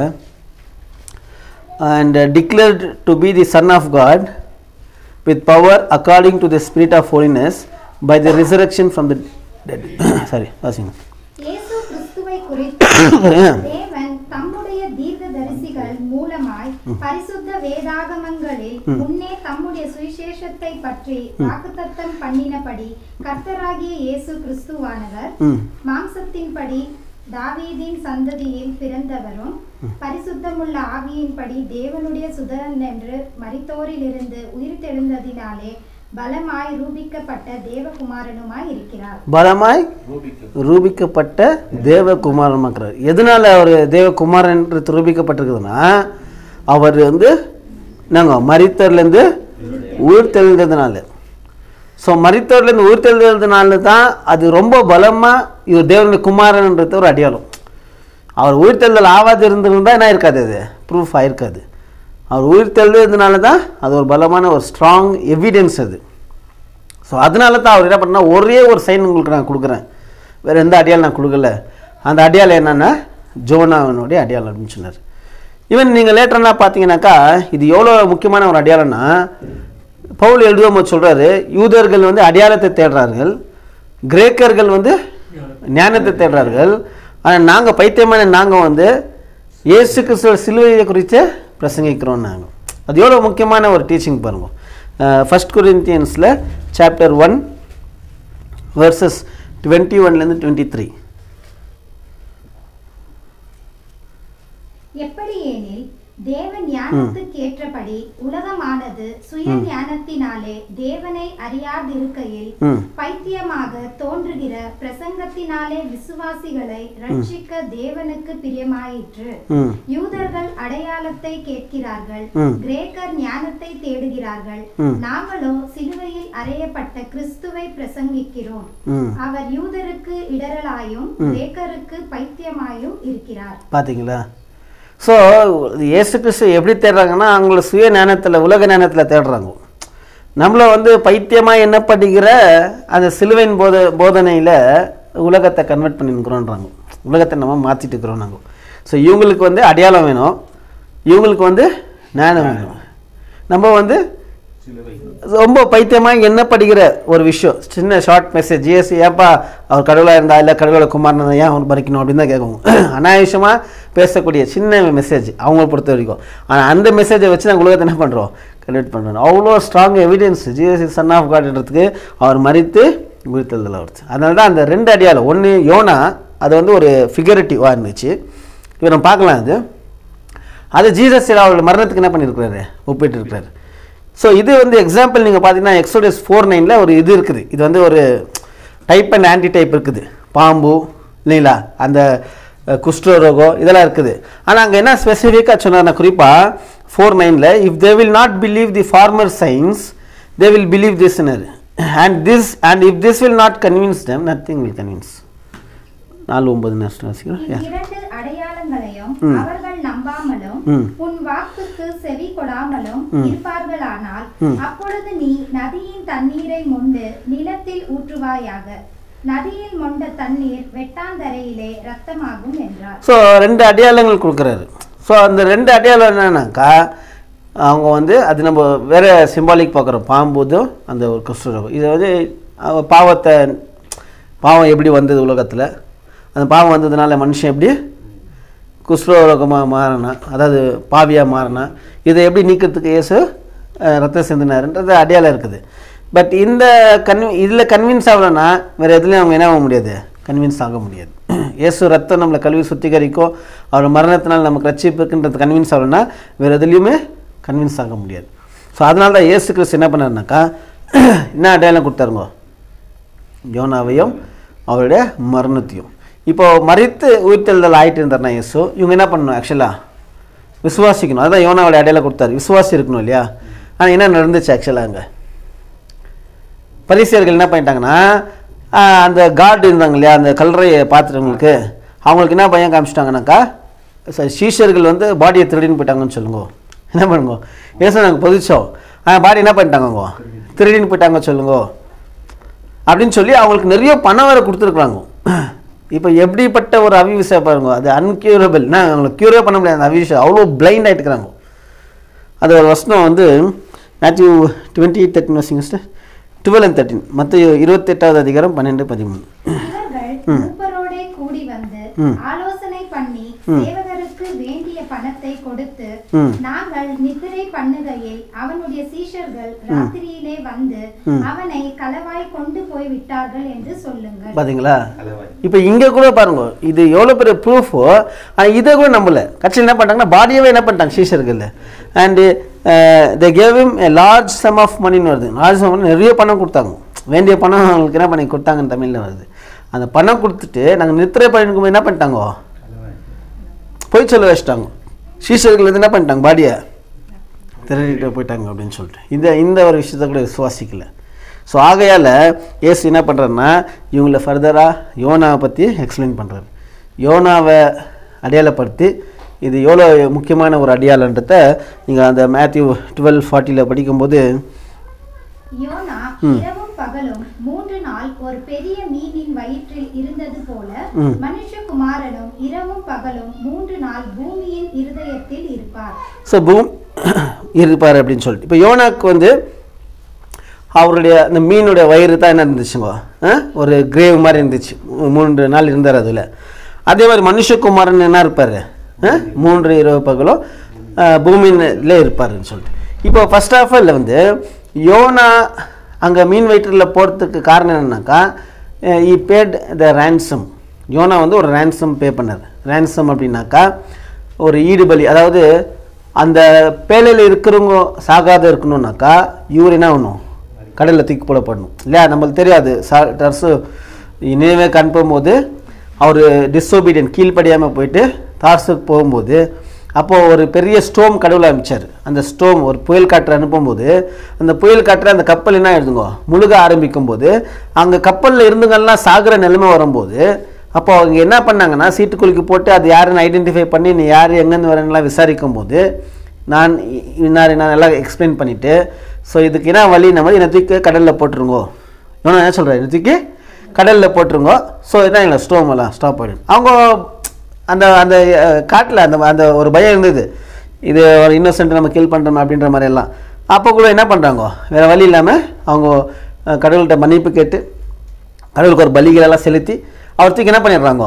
and declared to be the son of God with power according to the spirit of holiness by the resurrection from the dead sorry வாசிங்க இயேசு கிறிஸ்துவை குறித்து தேவன் தம்முடைய தீர்க்கதரிசிகள் மூலமாய் பரிசுத்த வேதாகமங்களில் முன்னே தம்முடைய சுவிசேஷத்தை பற்றி வாக்குத்தத்தம் பண்ணினபடி கர்த்தராகிய இயேசு கிறிஸ்துவானவர் ம் மாம்சத்தின்படி தாவீதின் சந்ததியில் பிறந்தவரும் பரிசுத்தமுள்ள ஆவியின்படி தேவனுடைய சுதரன் என்று மரித்தோரிலிருந்து உயிர்த்தெழுந்ததினாலே பலமாய் ரூபிக்கப்பட்ட தேவகுமாரனுமாய் இருக்கிறார் பலமாய் ரூபிக்கப்பட்ட தேவகுமாரன் மக்கள் எதனால அவர் தேவகுமாரன் என்று ரூபிக்கப்பட்டிருக்குதுன்னா அவர் வந்து நாங்கள் மரித்தர்லேருந்து உயிர் தெளிந்ததுனால ஸோ மரித்தவர்லேருந்து உயிர் தெளிந்ததுனால தான் அது ரொம்ப பலமாக இவர் தேவனுடைய குமாரன்ன்றது ஒரு அடையாளம் அவர் உயிர் தெழுதல் ஆவாது இருந்திருந்தால் என்ன இருக்காது அது ப்ரூஃப் ஆயிருக்காது அவர் உயிர் தெழுந்ததுனால தான் அது ஒரு பலமான ஒரு ஸ்ட்ராங் எவிடன்ஸ் அது ஸோ அதனால தான் அவர் என்ன பண்ணா ஒரே ஒரு சைன் உங்களுக்கு நான் கொடுக்குறேன் வேறு எந்த அடையாளம் நான் கொடுக்கல அந்த அடையாளம் என்னென்னா ஜோனாவினுடைய அடையாளம் அப்படின்னு சொன்னார் ஈவன் நீங்கள் லேட்டர்னா பார்த்தீங்கன்னாக்கா இது எவ்வளோ முக்கியமான ஒரு அடையாளம்னா பவுல் எழுதும் போது சொல்கிறாரு யூதர்கள் வந்து அடையாளத்தை தேடுறார்கள் கிரேக்கர்கள் வந்து ஞானத்தை தேடுறார்கள் ஆனால் நாங்கள் பைத்தியமான நாங்கள் வந்து இயேசு கிறிஸ்துவ சிலுவையை குறித்து பிரசங்கிக்கிறோம் நாங்கள் அது எவ்வளோ முக்கியமான ஒரு டீச்சிங் பாருங்க ஃபர்ஸ்ட் குரிந்தியன்ஸில் சாப்டர் ஒன் வர்சஸ் டுவெண்ட்டி ஒன்லேருந்து டுவெண்ட்டி த்ரீ எப்படியெனில் தேவ ஞானத்துக்கு ஏற்றபடி உலகமானது சுய ஞானத்தினாலே தேவனை அறியாதிருக்கையில் ம் பைத்தியமாக தோன்றுகிற பிரசங்கத்தினாலே விசுவாசிகளை ரட்சிக்க தேவனுக்கு பிரியமாயிற்று ம் யூதர்கள் அடையாளத்தை கேட்கிறார்கள் ம். கிரேக்கர் ஞானத்தை தேடுகிறார்கள் ம். நாங்களோ சிலுவையில் அறையப்பட்ட கிறிஸ்துவை பிரசங்கிக்கிறோம் ம் அவர் யூதருக்கு இடரலாயும் கிரேக்கருக்கு பைத்தியமாயும் இருக்கிறார் பார்த்தீங்களா ஸோ இயேசு கிறிஸ்து எப்படி தேடுறாங்கன்னா அவங்கள சுய ஞானத்தில் உலக ஞானத்தில் தேடுறாங்க நம்மளை வந்து பைத்தியமாக எண்ணப்படுகிற அந்த சிலுவையின் போத போதனையில் உலகத்தை கன்வெர்ட் பண்ணிருக்கிறோன்றாங்க உலகத்தை நம்ம மாற்றிட்டு இருக்கிறோம் நாங்கள் ஸோ இவங்களுக்கு வந்து அடையாளம் வேணும் இவங்களுக்கு வந்து ஞானம் வேணும் நம்ம வந்து ரொம்ப பைத்தியமாக என்ன படிக்கிற ஒரு விஷயம் சின்ன ஷார்ட் மெசேஜ் ஜிஎஸ் ஏப்பா அவர் கடவுளாக இருந்தா இல்லை கடவுளோட குமாரன் ஏன் அவர் பறிக்கணும் அப்படின்னு தான் கேட்கும் அனாவசியமாக பேசக்கூடிய சின்ன மெசேஜ் அவங்கள பொறுத்த வரைக்கும் ஆனால் அந்த மெசேஜை வச்சு நாங்கள் உலகத்தை என்ன பண்ணுறோம் கன்வெர்ட் பண்ணுறோம் அவ்வளோ strong evidence Jesus son of காட்ன்றதுக்கு அவர் மறித்து உயிர்த்தெழுதல் ஆகிடுச்சு அதனால தான் அந்த ரெண்டு அடியால் ஒன்று யோனா அது வந்து ஒரு ஃபிகரட்டிவாக இருந்துச்சு இப்போ நம்ம பார்க்கலாம் அது அது ஜீசஸ் அவரோட மரணத்துக்கு என்ன பண்ணியிருக்கிறாரு ஒப்பிட்டு இருக்கிறாரு ஸோ இது வந்து எக்ஸாம்பிள் நீங்கள் பார்த்தீங்கன்னா எக்ஸோடஸ் ஃபோர் நைனில் ஒரு இது இருக்குது இது வந்து ஒரு டைப் அண்ட் ஆன்டி டைப் இருக்குது பாம்பு இல்லைங்களா அந்த அஹ், குஷ்டரோகம் இதெல்லாம் இருக்குது ஆனால் அங்கே என்ன ஸ்பெசிஃபிக்காக சொன்னார்னா குறிப்பாக ஃபோர் நைனில் if they will not believe the former science they will believe this and this and if this will not convince them nothing will convince நாலு ஒன்பது நேரம் வாசிக்கிறோம் Yeah. இவ்விரண்டு அடையாளங்களையும் ம். அவர்கள் நம்பாமலும் ம். உன் வாக்குக்கு செவி கொடாமலும் ம். இருப்பார்களானால் ம். அப்பொழுது நீ நதியின் தண்ணீரை மொண்டு நிலத்தில் ஊற்றுவாயாக நதியில் மொண்ட தண்ணீர் வெட்டாந்தரையிலே ரத்தமாகும் என்றார் ஸோ ரெண்டு அடையாளங்கள் கொடுக்குறாரு ஸோ அந்த ரெண்டு அடையாளம் என்னன்னாக்கா அவங்க வந்து அது நம்ம வேற சிம்பாலிக் பார்க்குறோம் பாம்புதும் அந்த ஒரு குஷ்டரோகம் இது வந்து அவ பாவத்தை பாவம் எப்படி வந்தது உலகத்தில் அந்த பாவம் வந்ததுனால மனுஷன் எப்படி குஷ்டரோகமாக மாறினா அதாவது பாவியாக மாறினா இதை எப்படி நீக்கிறதுக்கு இயேசு அஹ், ரத்தம் சிந்தினாருன்றது அடையாளம் இருக்குது பட் இந்த கன்வி இதில் கன்வின்ஸ் ஆகலைன்னா வேறு எதுலேயும் அவங்க என்ன ஆக முடியாது கன்வின்ஸ் ஆக முடியாது இயேசு ரத்தம் நம்மளை கல்வி சுத்திகரிக்கும் அவர் மரணத்தினால் நமக்கு ரட்சிப்புக்குன்றது கன்வின்ஸ் ஆகலைன்னா வேறு எதுலேயுமே கன்வின்ஸ் ஆக முடியாது ஸோ அதனால தான் இயேசு கிறிஸ்து என்ன பண்ணாருனாக்கா என்ன அடையாளம் கொடுத்தாருங்கோ யோனாவையும் அவருடைய மரணத்தையும் இப்போ மறித்து உயிர்த்தெழுதல் ஆயிட்டு இருந்தார்னா இயேசு இவங்க என்ன பண்ணணும் ஆக்சுவலாக விசுவாசிக்கணும் அதான் யோனாவோட அடையாளம் கொடுத்தாரு விசுவாசி இருக்கணும் இல்லையா ஆனால் என்ன நடந்துச்சு ஆக்சுவலாக அங்கே பரிசியர்கள் என்ன பண்ணிட்டாங்கன்னா ஆஹ், அந்த காட் இருந்தாங்க இல்லையா அந்த கல்லறையை பார்த்துட்டவங்களுக்கு அவங்களுக்கு என்ன பையன் காமிச்சிட்டாங்கனாக்கா சரி சீஷர்கள் வந்து பாடியை திருடின்னு போயிட்டாங்கன்னு சொல்லுங்க என்ன பண்ணுங்க ஏசு நாங்கள் பொதிச்சோம் ஆனால் பாடி என்ன பண்ணிட்டாங்கங்க திருடின்னு போயிட்டாங்க சொல்லுங்க அப்படின்னு சொல்லி அவங்களுக்கு நிறைய பணம் வேறு கொடுத்துருக்குறாங்க இப்போ எப்படிப்பட்ட ஒரு அவிவிசம் பாருங்க அது அன்கியூரபிள் நான் அவங்களுக்கு க்யூரே பண்ண முடியாது அந்த அவிவிசம் அவ்வளோ பிளைண்ட் ஆகிட்டுக்கிறாங்க அது ஒரு வசனம் வந்து மேத்யூ டுவெண்ட்டி எயிட் தேர்ட்டின் வசிங்க டுவெல் அண்ட் தேர்ட்டின் மற்ற இருபத்தெட்டாவது அதிகாரம் பன்னெண்டு பதிமூணு இவர்கள் மூப்பரோடே கூடி வந்து ம். ஆலோசனை பண்ணி ம். சேவகருக்கு வேண்டிய பணத்தை கொடுத்து ம். நாங்கள் நித்திரை பண்ணுகையில் அவனுடைய சீஷர்கள் ராத்திரியிலே வந்து ம். அவனை களவாய் கொண்டு போய் விட்டார்கள் என்று சொல்லுங்கள் பார்த்தீங்களா இப்போ இங்கே கூட பாருங்க இது எவ்வளோ பெரிய ப்ரூஃபோ ஆனால் இதை கூட நம்பல கட்சியில் என்ன பண்ணிட்டாங்கன்னா பாடியவே என்ன பண்ணிட்டாங்க சீஷர்கள் and they gave him a large sum of மணின்னு வருது லார்ஜ் சம் நிறைய பணம் கொடுத்தாங்க வேண்டிய பணம் அவங்களுக்கு என்ன பண்ணி கொடுத்தாங்கன்னு தமிழில் வருது அந்த பணம் கொடுத்துட்டு நாங்கள் நித்திரை பண்ணிருக்கும் என்ன பண்ணிட்டாங்க போய் சொல்ல வச்சிட்டாங்க சீஷர்கள் வந்து என்ன பண்ணிட்டாங்க பாடியை திருடிட்டு போயிட்டாங்க அப்படின்னு சொல்லிட்டு இந்த இந்த ஒரு விஷயத்த கூட விசுவாசிக்கல ஸோ ஆகையால் ஏசு என்ன பண்ணுறாருன்னா இவங்கள ஃபர்தராக யோனாவை பற்றி எக்ஸ்பிளைன் பண்ணுறாரு யோனாவை அடையாளப்படுத்தி இது எவ்வளோ முக்கியமான ஒரு அடையாளன்றத நீங்கள் அந்த மேத்யூ டுவெல் ஃபார்ட்டியில் படிக்கும்போது யோனா ம். இரவும் பகலும் மூன்று நாள் ஒரு பெரிய மீனின் வயிற்றில் இருந்தது போல ம். மனுஷகுமாரனும் இரவும் பகலும் மூன்று நாள் பூமியின் இருதயத்தில் இருப்பார் ஸோ பூம் இருப்பார் அப்படின்னு சொல்லிட்டு இப்போ யோனாக்கு வந்து அவருடைய அந்த மீனுடைய வயிறு தான் என்ன இருந்துச்சுங்க ஆ? ஒரு கிரேவ் மாதிரி இருந்துச்சு மூ- மூன்று நாள் இருந்தார் அதில் அதே மாதிரி மனுஷகுமாரன் என்ன இருப்பார் மூன்று இரவு பகலும் ஆ, பூமியிலே இருப்பாருன்னு சொல்லிட்டு இப்போ ஃபர்ஸ்ட் ஆஃப் ஆல் வந்து யோனா அங்கே மீன் வயிற்றில் போகிறதுக்கு காரணம் என்னன்னாக்கா இ பேட் த ransom யோனா வந்து ஒரு ransom பே பண்ணார் ransom அப்படின்னாக்கா ஒரு ஈடுபலி அதாவது அந்த பேலையில் இருக்கிறவங்க சாகாத இருக்கணும்னாக்கா இவர் என்ன ஆகணும் கடலில் தூக்கி போடப்படணும் இல்லையா நம்மளுக்கு தெரியாது சா டர்ஸு நினைவே போது அவர் டிஸ்ஒபீடியன் கீழ்ப்படியாமல் போயிட்டு தார்ஸுக்கு போகும்போது அப்போது ஒரு பெரிய ஸ்டோம் கடவுள் அனுப்பிச்சார் அந்த ஸ்டோம் ஒரு புயல் காற்று அனுப்பும்போது அந்த புயல் காற்று அந்த கப்பல் என்ன எழுதுங்க முழுக ஆரம்பிக்கும் போது அங்கே கப்பலில் இருந்துங்கெல்லாம் சாகிற நிலைமை வரும்போது அப்போ அவங்க என்ன பண்ணாங்கன்னா சீட்டு குலுக்கி போட்டு அது யாருன்னு ஐடென்டிஃபை பண்ணி நீ யார் எங்கேருந்து வரேன்னுலாம் விசாரிக்கும் போது நான் இ- இன்னார் நான் எல்லாம் எக்ஸ்பிளைன் பண்ணிவிட்டு ஸோ இதுக்கு என்ன வழி நம்ம என்னை தூக்கி கடலில் போட்டுருங்கோ இன்னொன்று என்ன சொல்கிறேன் என்னை தூக்கி கடலில் போட்டுருங்கோ ஸோ இதான் இல்லை ஸ்டோம் எல்லாம் ஸ்டாப் ஆகிடும் அவங்க அந்த அந்த காட்டில் அந்த அந்த ஒரு பயம் இருந்தது இது ஒரு இன்னோசென்ட் நம்ம கில் பண்ணுறோம் அப்படின்ற மாதிரி எல்லாம் அப்போ கூட என்ன பண்ணுறாங்க வேறு வழி இல்லாமல் அவங்க அஹ், கடவுள்கிட்ட மன்னிப்பு கேட்டு கடவுளுக்கு ஒரு பலிகளெல்லாம் செலுத்தி அவர் தூக்கி என்ன பண்ணிடுறாங்க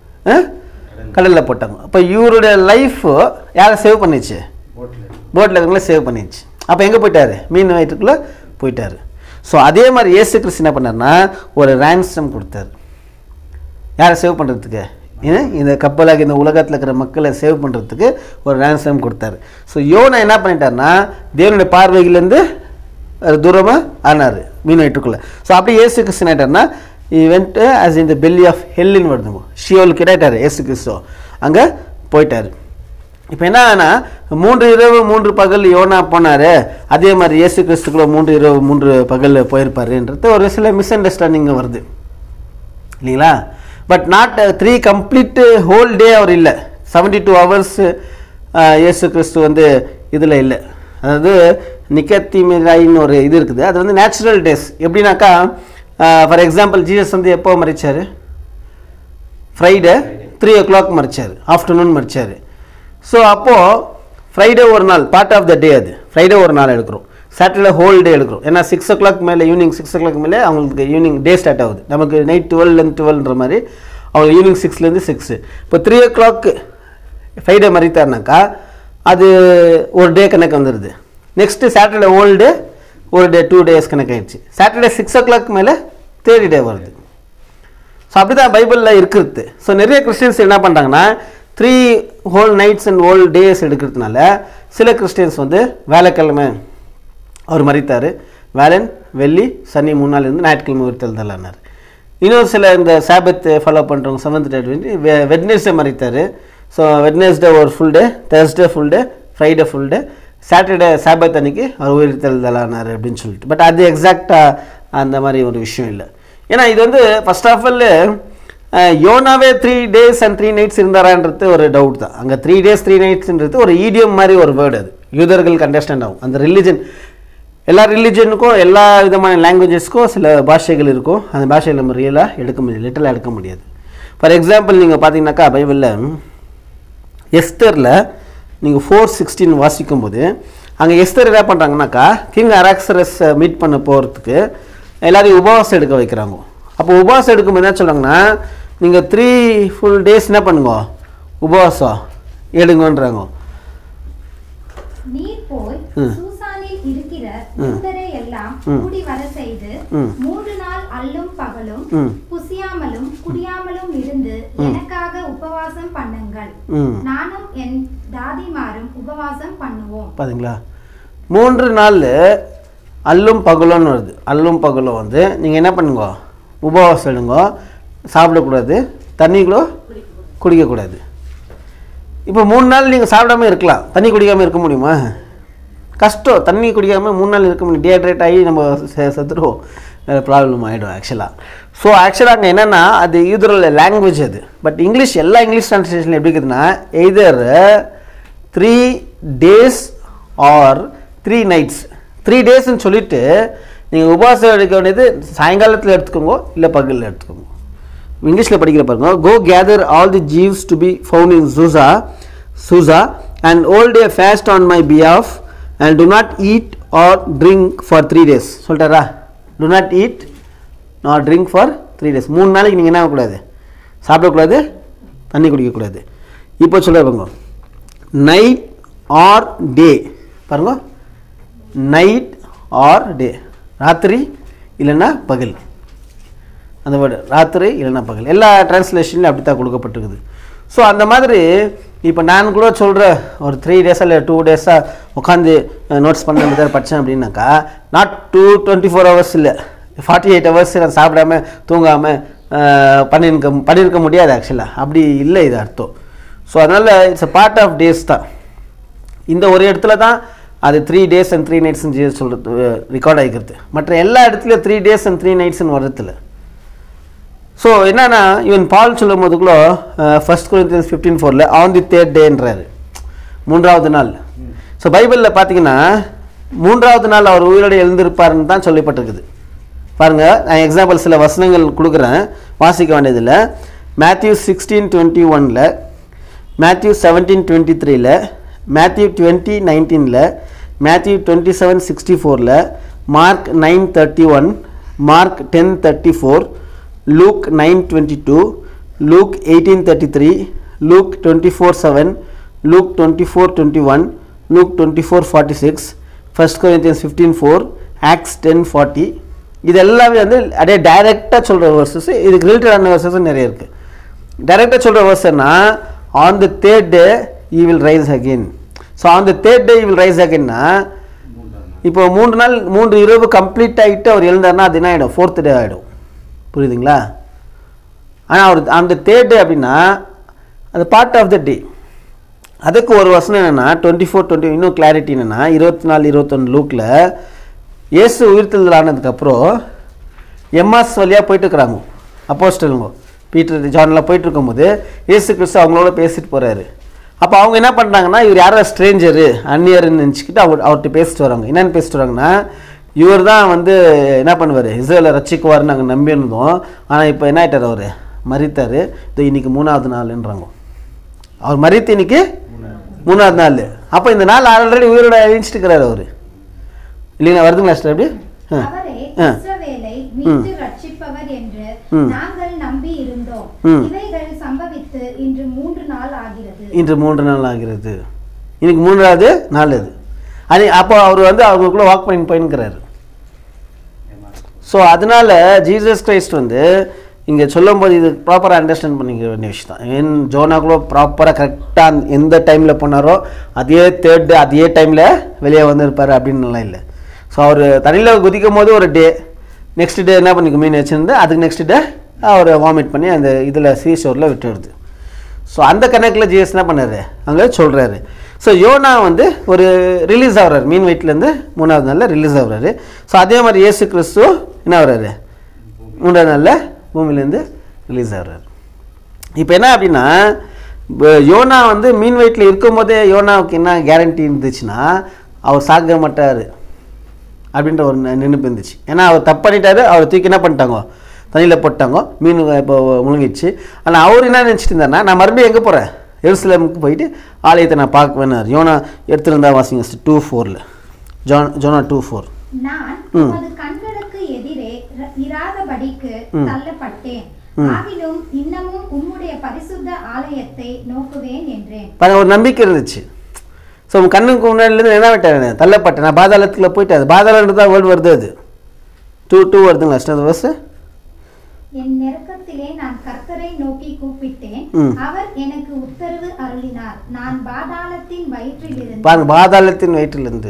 கடலில் போட்டாங்க அப்போ இவருடைய லைஃப் யாரை சேவ் பண்ணிச்சு போட்டில் இருக்கவங்கள சேவ் பண்ணிடுச்சு அப்போ எங்கே போயிட்டாரு மீன் வயிற்றுக்குள்ளே போயிட்டாரு ஸோ அதே மாதிரி இயேசு கிறிஸ்து என்ன பண்ணார்னா ஒரு ரேன்சம் கொடுத்தாரு யாரை சேவ் பண்ணுறதுக்கு ஏன் இந்த கப்பலாக இந்த உலகத்தில் இருக்கிற மக்களை சேவ் பண்ணுறதுக்கு ஒரு ரேன்சம் கொடுத்தாரு ஸோ யோனா என்ன பண்ணிட்டாருன்னா தேவனுடைய பார்வையிலேருந்து தூரமாக ஆனார் மீன் வயிற்றுக்குள்ளே ஸோ அப்படியே இயேசு கிறிஸ்து என்ன ஆயிட்டாருன்னா went as in the belly of ஹெல்லின்னு வருதுங்க ஷியோலுக்கு இடாயிட்டார் இயேசு கிறிஸ்து அங்கே போயிட்டார் இப்போ என்ன ஆனா மூன்று இரவு மூன்று பகல் யோனா போனாரு அதே மாதிரி இயேசு கிறிஸ்துக்குள்ள மூன்று இரவு மூன்று பகல் போயிருப்பாருன்றது ஒரு சில மிஸ் அண்டர்ஸ்டாண்டிங் வருது இல்லைங்களா but not three complete whole day அவர் இல்லை செவன்டி டூ ஹவர்ஸ் இயேசு கிறிஸ்து வந்து இதில் இல்லை அதாவது நிக்கத்திமிராயின்னு ஒரு இது இருக்குது அது வந்து நேச்சுரல் டேஸ் எப்படின்னாக்கா ஃபார் எக்ஸாம்பிள் ஜீசஸ் வந்து எப்போ மறிச்சார் ஃப்ரைடே த்ரீ ஓ கிளாக் மறிச்சார் ஆஃப்டர்நூன் மறிச்சார் ஸோ அப்போது ஃப்ரைடே ஒரு நாள் பார்ட் ஆஃப் த டே அது ஃப்ரைடே ஒரு நாள் எடுக்கிறோம் சாட்டர்டே ஹோல் டே எடுக்கிறோம் ஏன்னா சிக்ஸ் ஓ கிளாக் மேலே ஈவினிங் சிக்ஸ் ஓ கிளாக் மேலே அவங்களுக்கு ஈவினிங் டே ஸ்டார்ட் ஆகுது நமக்கு நைட் டுவெல்லேருந்து டுவெல்ன்ற மாதிரி அவங்க ஈவினிங் சிக்ஸ்லேருந்து சிக்ஸு இப்போ த்ரீ ஓ கிளாக்கு ஃப்ரைடே மறித்தாருனாக்கா அது ஒரு டே கணக்கு வந்துடுது நெக்ஸ்ட்டு சாட்டர்டே ஹோல் டே ஒரு டே டூ டேஸ் கணக்கு ஆயிடுச்சு சாட்டர்டே சிக்ஸ் ஓ கிளாக் மேலே தேர்ட் டே வருது ஸோ அப்படி தான் பைபிளில் இருக்கிறது ஸோ நிறைய கிறிஸ்டியன்ஸ் என்ன பண்ணுறாங்கன்னா three whole nights and whole days எடுக்கிறதுனால சில கிறிஸ்டியன்ஸ் வந்து வேலைக்கிழமை அவர் மறித்தார் வேலன் வெள்ளி சனி மூணு நாள் இருந்து ஞாயிற்றுக்கிழமை உயிர்த்தல் தள்ளானார் இன்னொரு சில இந்த சாபத்தை ஃபாலோ பண்ணுறவங்க செவன்த் டே வந்து வெட்னஸ்டே மறித்தார் ஸோ வெட்னஸ்டே ஒரு full day Thursday full day Friday full day Saturday sabbath அன்னைக்கு அவர் உயிர்த்தல் தள்ளானார் அப்படின்னு சொல்லிட்டு பட் அது எக்ஸாக்டாக அந்த மாதிரி ஒரு விஷயம் இல்லை ஏன்னா இது வந்து ஃபர்ஸ்ட் ஆஃப் ஆல் யோனாவே three days and three nights இருந்தாரான்றது ஒரு டவுட் தான் அங்கே த்ரீ டேஸ் த்ரீ நைட்ஸ்ன்றது ஒரு ஈடியம் மாதிரி ஒரு வேர்டு அது யூதர்களுக்கு அண்டர்ஸ்டாண்ட் ஆகும் அந்த ரிலிஜன் எல்லா ரிலிஜனுக்கும் எல்லா விதமான லாங்குவேஜஸ்க்கும் சில பாஷைகள் இருக்கும் அந்த பாஷையில் நம்ம ரியலாக எடுக்க முடியாது லிட்டலாக எடுக்க முடியாது ஃபார் எக்ஸாம்பிள் நீங்கள் பார்த்தீங்கன்னாக்கா பைபிளில் எஸ்தரில் நீங்கள் ஃபோர் சிக்ஸ்டீன் வாசிக்கும்போது அங்கே எஸ்தர் என்ன பண்ணுறாங்கனாக்கா கிங் அராக்சரஸ் மீட் பண்ண போகிறதுக்கு எல்லாரையும் உபவாசம் எடுக்க வைக்கிறாங்க அப்போ உபவாசம் எடுக்கும்போது என்ன சொல்கிறாங்கன்னா நீங்கள் த்ரீ ஃபுல் டேஸ் என்ன பண்ணுங்க உபவாசம் எடுங்கன்றாங்க நீர் போய் ம். சூசானில் இருக்கிற ம். யூதரை எல்லாம் ம். கூடி வர செய்து ம். மூன்று நாள் அல்லும் பகலும் ம். புசியாமலும் குடியாமலும் இருந்து ம். எனக்காக உபவாசம் பண்ணுங்கள் ம் நானும் என் தாதிமாரும் உபவாசம் பண்ணுவோம் பாத்தீங்களா மூன்று நாள் அல்லும் பகலும்னு வருது அல்லும் பகலும் வந்து நீங்கள் என்ன பண்ணுங்க உபவாசம் எடுங்க சாப்பிடக்கூடாது தண்ணி கூட குடிக்கக்கூடாது இப்போ மூணு நாள் நீங்கள் சாப்பிடாம இருக்கலாம் தண்ணி குடிக்காமல் இருக்க முடியுமா கஷ்டம் தண்ணி குடிக்காமல் மூணு நாள் இருக்க முடியும் டீஹைட்ரேட் ஆகி நம்ம செ- செத்துருவோம் ப்ராப்ளம் ஆகிடும் ஆக்சுவலாக ஸோ ஆக்சுவலாக அங்கே என்னென்னா அது யூதரோட லாங்குவேஜ் அது பட் இங்கிலீஷ் எல்லா இங்கிலீஷ் ட்ரான்ஸ்லேஷன் எப்படி இருக்குதுன்னா either three days or three nights three டேஸ்ன்னு சொல்லிட்டு நீங்கள் உபவாசம் எடுக்க வேண்டியது சாயங்காலத்தில் எடுத்துக்கோங்க இல்லை பகலில் எடுத்துக்கோங்க இங்கிலீஷில் படிக்கிற பாருங்க go gather all the Jews to be found in Susa Susa and hold the fast on my behalf and do not eat or drink for three days சொல்லிட்டாரா do not eat not drink for three days மூணு நாளைக்கு நீங்கள் என்ன ஆகக்கூடாது சாப்பிடக்கூடாது தண்ணி குடிக்கக்கூடாது இப்போ சொல்ல பாருங்க நைட் ஆர் டே பாருங்க நைட் ஆர் டே ராத்திரி இல்லைன்னா பகல் அந்த வேர்டு ராத்திரி இல்லைன்னா பகல் எல்லா டிரான்ஸ்லேஷன்லையும் அப்படி தான் கொடுக்கப்பட்டிருக்குது ஸோ அந்த மாதிரி இப்போ நான் கூட சொல்கிற ஒரு த்ரீ டேஸாக இல்லை டூ டேஸாக உட்காந்து நோட்ஸ் பண்ண மாதிரி படித்தேன் அப்படின்னாக்கா not two twenty four hours இல்லை ஃபார்ட்டி எயிட் ஹவர்ஸ் நான் சாப்பிடாம தூங்காமல் பண்ணியிருக்க பண்ணியிருக்க முடியாது ஆக்சுவலாக அப்படி இல்லை இது அர்த்தம் ஸோ அதனால் it's a part of days தான் இந்த ஒரு இடத்துல தான் அது த்ரீ டேஸ் அண்ட் த்ரீ நைட்ஸ்னு சொல்கிறது ரெக்கார்ட் ஆகிக்கிறது மற்ற எல்லா இடத்துலையும் த்ரீ டேஸ் அண்ட் த்ரீ நைட்ஸ்னு வர்றதில்ல ஸோ என்னன்னா இவன் பால் சொல்லும் போதுக்குள்ள ஃபர்ஸ்ட் குரிந்தியன்ஸ் ஃபிஃப்டீன் ஃபோரில் ஆன் தி தேர்ட் டேன்றாரு மூன்றாவது நாள் ஸோ பைபிளில் பார்த்தீங்கன்னா மூன்றாவது நாள் அவர் உயிரோடு எழுந்திருப்பாருன்னு தான் சொல்லப்பட்டிருக்குது பாருங்க நான் எக்ஸாம்பிள் சில வசனங்கள் கொடுக்குறேன் வாசிக்க வேண்டியதில்லை மேத்யூ சிக்ஸ்டீன் டுவெண்ட்டி ஒனில் மேத்யூ செவன்டீன் டுவெண்ட்டி த்ரீல மேத்யூ டுவெண்ட்டி நைன்டீனில் மேத்யூ டுவெண்ட்டி செவன் சிக்ஸ்டி ஃபோரில் Mark nine thirty one Mark ten thirty four Luke nine twenty two Luke eighteen thirty three Luke twenty four seven Luke twenty four twenty one Luke twenty four forty six first Corinthians fifteen four Acts ten forty இது எல்லாமே வந்து அப்படியே டைரெக்டாக சொல்கிற versus இதுக்கு ரிலேட்டடான வேர்சஸும் நிறைய இருக்குது டைரெக்டாக சொல்கிற வேர்ஸ்னா on the third day he will rise again so on the third day he will rise அகெயின்னா இப்போ மூன்று நாள் மூன்று இரவு கம்ப்ளீட் ஆகிட்டு அவர் எழுந்தார்னா அது என்ன ஆகிடும் ஃபோர்த் டே ஆகிடும் புரியுதுங்களா ஆனால் அவர் அந்த தேர்ட் டே அப்படின்னா அது பார்ட் ஆஃப் த டே அதுக்கு ஒரு வசனம் என்னென்னா டுவெண்ட்டி ஃபோர் டுவெண்ட்டி இன்னும் கிளாரிட்டி என்னென்னா இருபத்தி நாலு இருபத்தொன்று லூக்கில் இயேசு உயிர்த்தெழுதல் ஆனதுக்கப்புறம் எம்மாஸ் வழியாக போயிட்டு இருக்கிறாங்க அப்போஸ்டலுங்க பீட்டர் ஜான்லாம் போயிட்டு இருக்கும்போது இயேசு கிறிஸ்து அவங்களோட பேசிட்டு போகிறாரு அப்போ அவங்க என்ன பண்ணுறாங்கன்னா இவர் யாரோ ஸ்ட்ரேஞ்சரு அந்நியர்னு நினச்சிக்கிட்டு அவர் அவர்கிட்ட பேசிட்டு வராங்க என்னென்னு பேசிட்டு வராங்கன்னா இவர் தான் வந்து என்ன பண்ணுவார் இஸ்ரேலை ரசிக்குவார்னு நாங்கள் நம்பியிருந்தோம் ஆனால் இப்போ என்ன ஆயிட்டார் அவர் மறித்தார் இது இன்னைக்கு மூணாவது நாளுன்றாங்க அவர் மறித்து இன்னைக்கு மூணாவது நாள் அப்போ இந்த நாள் ஆல்ரெடி உயிரோட அழிச்சிட்டு இருக்கிறார் அவர் இல்லைங்களா வருதுங்களா சிஸ்டர் எப்படி ஆ அவரே ஆ. இஸ்ரவேலை மீட்டு ரட்சிப்பவர் என்று ம். நாங்கள் நம்பி இருந்தோம் ம். இவைகள் சம்பவித்து இன்று மூன்று நாள் ஆகிறது இன்று மூன்று நாள் ஆகிறது இன்னைக்கு மூன்றாவது நாள் அது அது அப்போ அவர் வந்து அவங்களுக்குள்ள வாக் பண்ணி போயின்னுக்கிறாரு ஸோ அதனால ஜீசஸ் கிரைஸ்ட் வந்து இங்கே சொல்லும்போது இது ப்ராப்பராக அண்டர்ஸ்டாண்ட் பண்ணிக்க வேண்டிய விஷயம் தான் ஏன் ஜோனாக்குள்ள ப்ராப்பராக கரெக்டாக எந்த டைமில் போனாரோ அதே தேர்ட் டே அதே டைமில் வெளியே வந்திருப்பார் அப்படின்னுலாம் இல்லை ஸோ அவர் தண்ணியில் குதிக்கும் போது ஒரு டே நெக்ஸ்ட் டே என்ன பண்ணிக்க மீன் வச்சுருந்து அதுக்கு நெக்ஸ்ட் டே அவர் வாமிட் பண்ணி அந்த இதில் சீஷோரில் விட்டுடுது ஸோ அந்த கணக்கில் ஜிஎஸ் என்ன பண்ணாரு அங்கே சொல்கிறாரு ஸோ யோனா வந்து ஒரு ரிலீஸ் ஆகுறாரு மீன் வெயிட்லேருந்து மூணாவது நாளில் ரிலீஸ் ஆகுறாரு ஸோ அதே மாதிரி இயேசு கிறிஸ்து என்ன ஆகுறாரு மூன்றாவது நாளில் பூமியிலேருந்து ரிலீஸ் ஆகுறாரு இப்போ என்ன அப்படின்னா இப்போ யோனா வந்து மீன் வெயிட்டில் இருக்கும்போதே யோனாவுக்கு என்ன கேரண்டி இருந்துச்சுன்னா அவர் சாக மாட்டார் அப்படின்ற ஒரு நி- நினைப்பு இருந்துச்சு ஏன்னா அவர் தப்பு பண்ணிட்டாரு அவர் தூக்கி என்ன பண்ணிட்டாங்க தண்ணியில் போட்டாங்க மீன் இப்போ முழுங்கிடுச்சு ஆனால் அவர் என்ன நினச்சிட்டு இருந்தாருன்னா நான் மறுபடியும் எங்கே போகிறேன் எருசலேமுக்கு போயிட்டு ஆலயத்தை நான் பார்க்குவேன்னார் யோனா எடுத்துருந்தா வாசிங்க டூ ஃபோரில் ஜோன் ஜோனா டூ ஃபோர் நான் ம். உமது கண்களுக்கு எதிரே ர- இராதபடிக்கு ம். தள்ளப்பட்டேன் ம். ஆகிலும் இன்னமும் உம்முடைய பரிசுத்த ஆலயத்தை நோக்குவேன் என்றேன் பாருங்க ஒரு நம்பிக்கை இருந்துச்சு ஸோ உன் கண்ணுக்கு முன்னாடிலேருந்து என்ன விட்டேன் தள்ளப்பட்டேன் நான் பாதாளத்துக்குள்ள போயிட்டேன் அது பாதாளம் தான் வேர்டு வருது அது டூ டூ வருதுங்களா ஸ்டார் வர்ஸ் என் நெருக்கத்திலே நான் கர்த்தரை நோக்கி கூப்பிட்டேன் ம். அவர் எனக்கு உத்தரவு அருளினார் நான் பாதாளத்தின் வயிற்றிலிருந்து பாருங்க பாதாளத்தின் வயிற்றிலிருந்து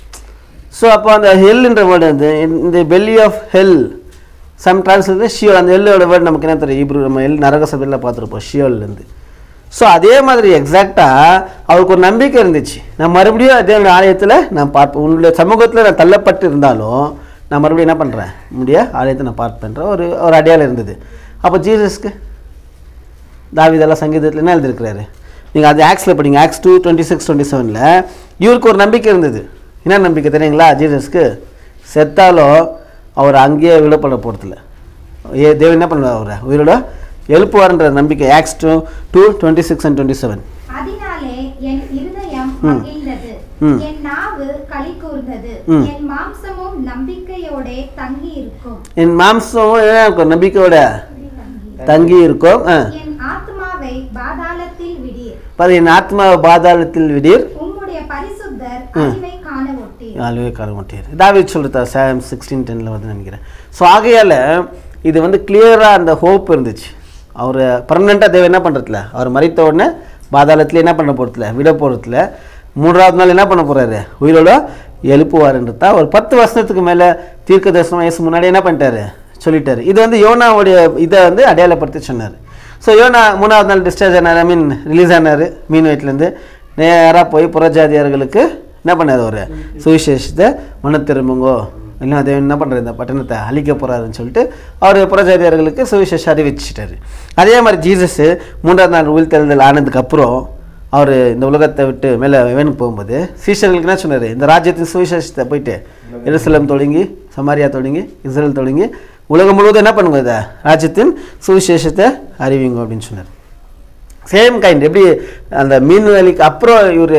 ஸோ அப்போ அந்த ஹெல்ன்ற வேர்டு வந்து இந்த belly of hell some translation Sheol அந்த ஹெல்லோட வேர்டு நமக்கு என்ன தெரியும் இப்ரு நம்ம எல் நரக சபையில் பார்த்துருப்போம் ஷியோல்லேருந்து ஸோ அதே மாதிரி எக்ஸாக்டாக அவருக்கு ஒரு நம்பிக்கை இருந்துச்சு நான் மறுபடியும் அதே ஆலயத்தில் நான் பார்ப்பேன் உன்னுடைய சமூகத்தில் நான் தள்ளப்பட்டு இருந்தாலும் நான் மறுபடியும் என்ன பண்ணுறேன் முடிய ஆலயத்தை நான் பார்ப்பேன்ற ஒரு ஒரு அடையாளம் இருந்தது அப்போ ஜீசஸ்க்கு தாவிதெல்லாம் சங்கீதத்தில் என்ன எழுதியிருக்கிறாரு நீங்கள் அது ஆக்ஸில் படிங்க Acts two twenty six twenty செவனில் இவருக்கு ஒரு நம்பிக்கை இருந்தது என்ன நம்பிக்கை தெரியுங்களா ஜீசஸ்க்கு செத்தாலும் அவர் அங்கேயே விடப்பட போகிறதில்ல ஏ தேவன் என்ன பண்ணுவார் அவரை உயிரோட எழுப்புவார்ன்ற நம்பிக்கை Acts two two twenty six and twenty seven அதனாலே என் இருதயம் ம். மகிழ்ந்தது ம். என் நாவு களி கூர்ந்தது ம். என் மாம்சமும் நம்பிக்கையோட தங்கி இருக்கும் என் மாம்சம் என்ன இருக்கும் நம்பிக்கையோட தங்கி இருக்கும் ஆ என் ஆத்மாவை பாதாளத்தில் விடீர் பாரு என் ஆத்மா பாதாளத்தில் விடீர் உம்முடைய பரிசுத்தர் ம். அறிவை காண ஒட்டீர் ஆளுவே கார மாட்டேர் தாவித் சொல்லிட்டா சாம் சிக்ஸ்டீன் டென்னில் வந்து நினைக்கிறேன் ஸோ ஆகையால் இது வந்து கிளியராக அந்த ஹோப் இருந்துச்சு அவர் பர்மனெண்ட்டாக தேவை என்ன பண்ணுறதுல அவர் மறித்த உடனே பாதாளத்தில் என்ன பண்ண போகிறதுல விட போகிறதுல மூன்றாவது நாள் என்ன பண்ண போகிறாரு உயிரோட எழுப்புவாருன்றது தான் ஒரு பத்து வருஷத்துக்கு மேலே தீர்க்க தரிசனம் வயசு முன்னாடி என்ன பண்ணிட்டாரு சொல்லிட்டாரு இது வந்து யோனாவுடைய இதை வந்து அடையாளப்படுத்தி சொன்னார் ஸோ யோனா மூணாவது நாள் டிஸ்சார்ஜ் ஆனார் ஐ மீன் ரிலீஸ் ஆனார் மீன் வயிற்றுலேருந்து நேராக போய் புறஜாதியார்களுக்கு என்ன பண்ணார் அவர் சுவிசேஷத்தை மன திரும்புங்கோ இல்லை அதை என்ன பண்ணுறது இந்த பட்டணத்தை அழிக்க போகிறாருன்னு சொல்லிட்டு அவர் புறஜாதியார்களுக்கு சுவிசேஷம் அறிவிச்சிட்டாரு அதே மாதிரி ஜீசஸ் மூன்றாவது நாள் உயிர்த்தெழுதல் ஆனதுக்கப்புறம் அவர் இந்த உலகத்தை விட்டு மேலே வேணுக்கு போகும்போது சீஷர்களுக்கு என்ன சொன்னார் இந்த ராஜ்யத்தின் சுவிசேஷத்தை போயிட்டு எருசலம் தொடங்கி சமாரியா தொடங்கி இஸ்ரேல் தொடங்கி உலகம் முழுவதும் என்ன பண்ணுங்க இதை ராஜ்யத்தின் சுவிசேஷத்தை அறிவிங்க அப்படின்னு சொன்னார் சேம் கைண்ட் எப்படி அந்த மீன் வேலைக்கு அப்புறம் இவர்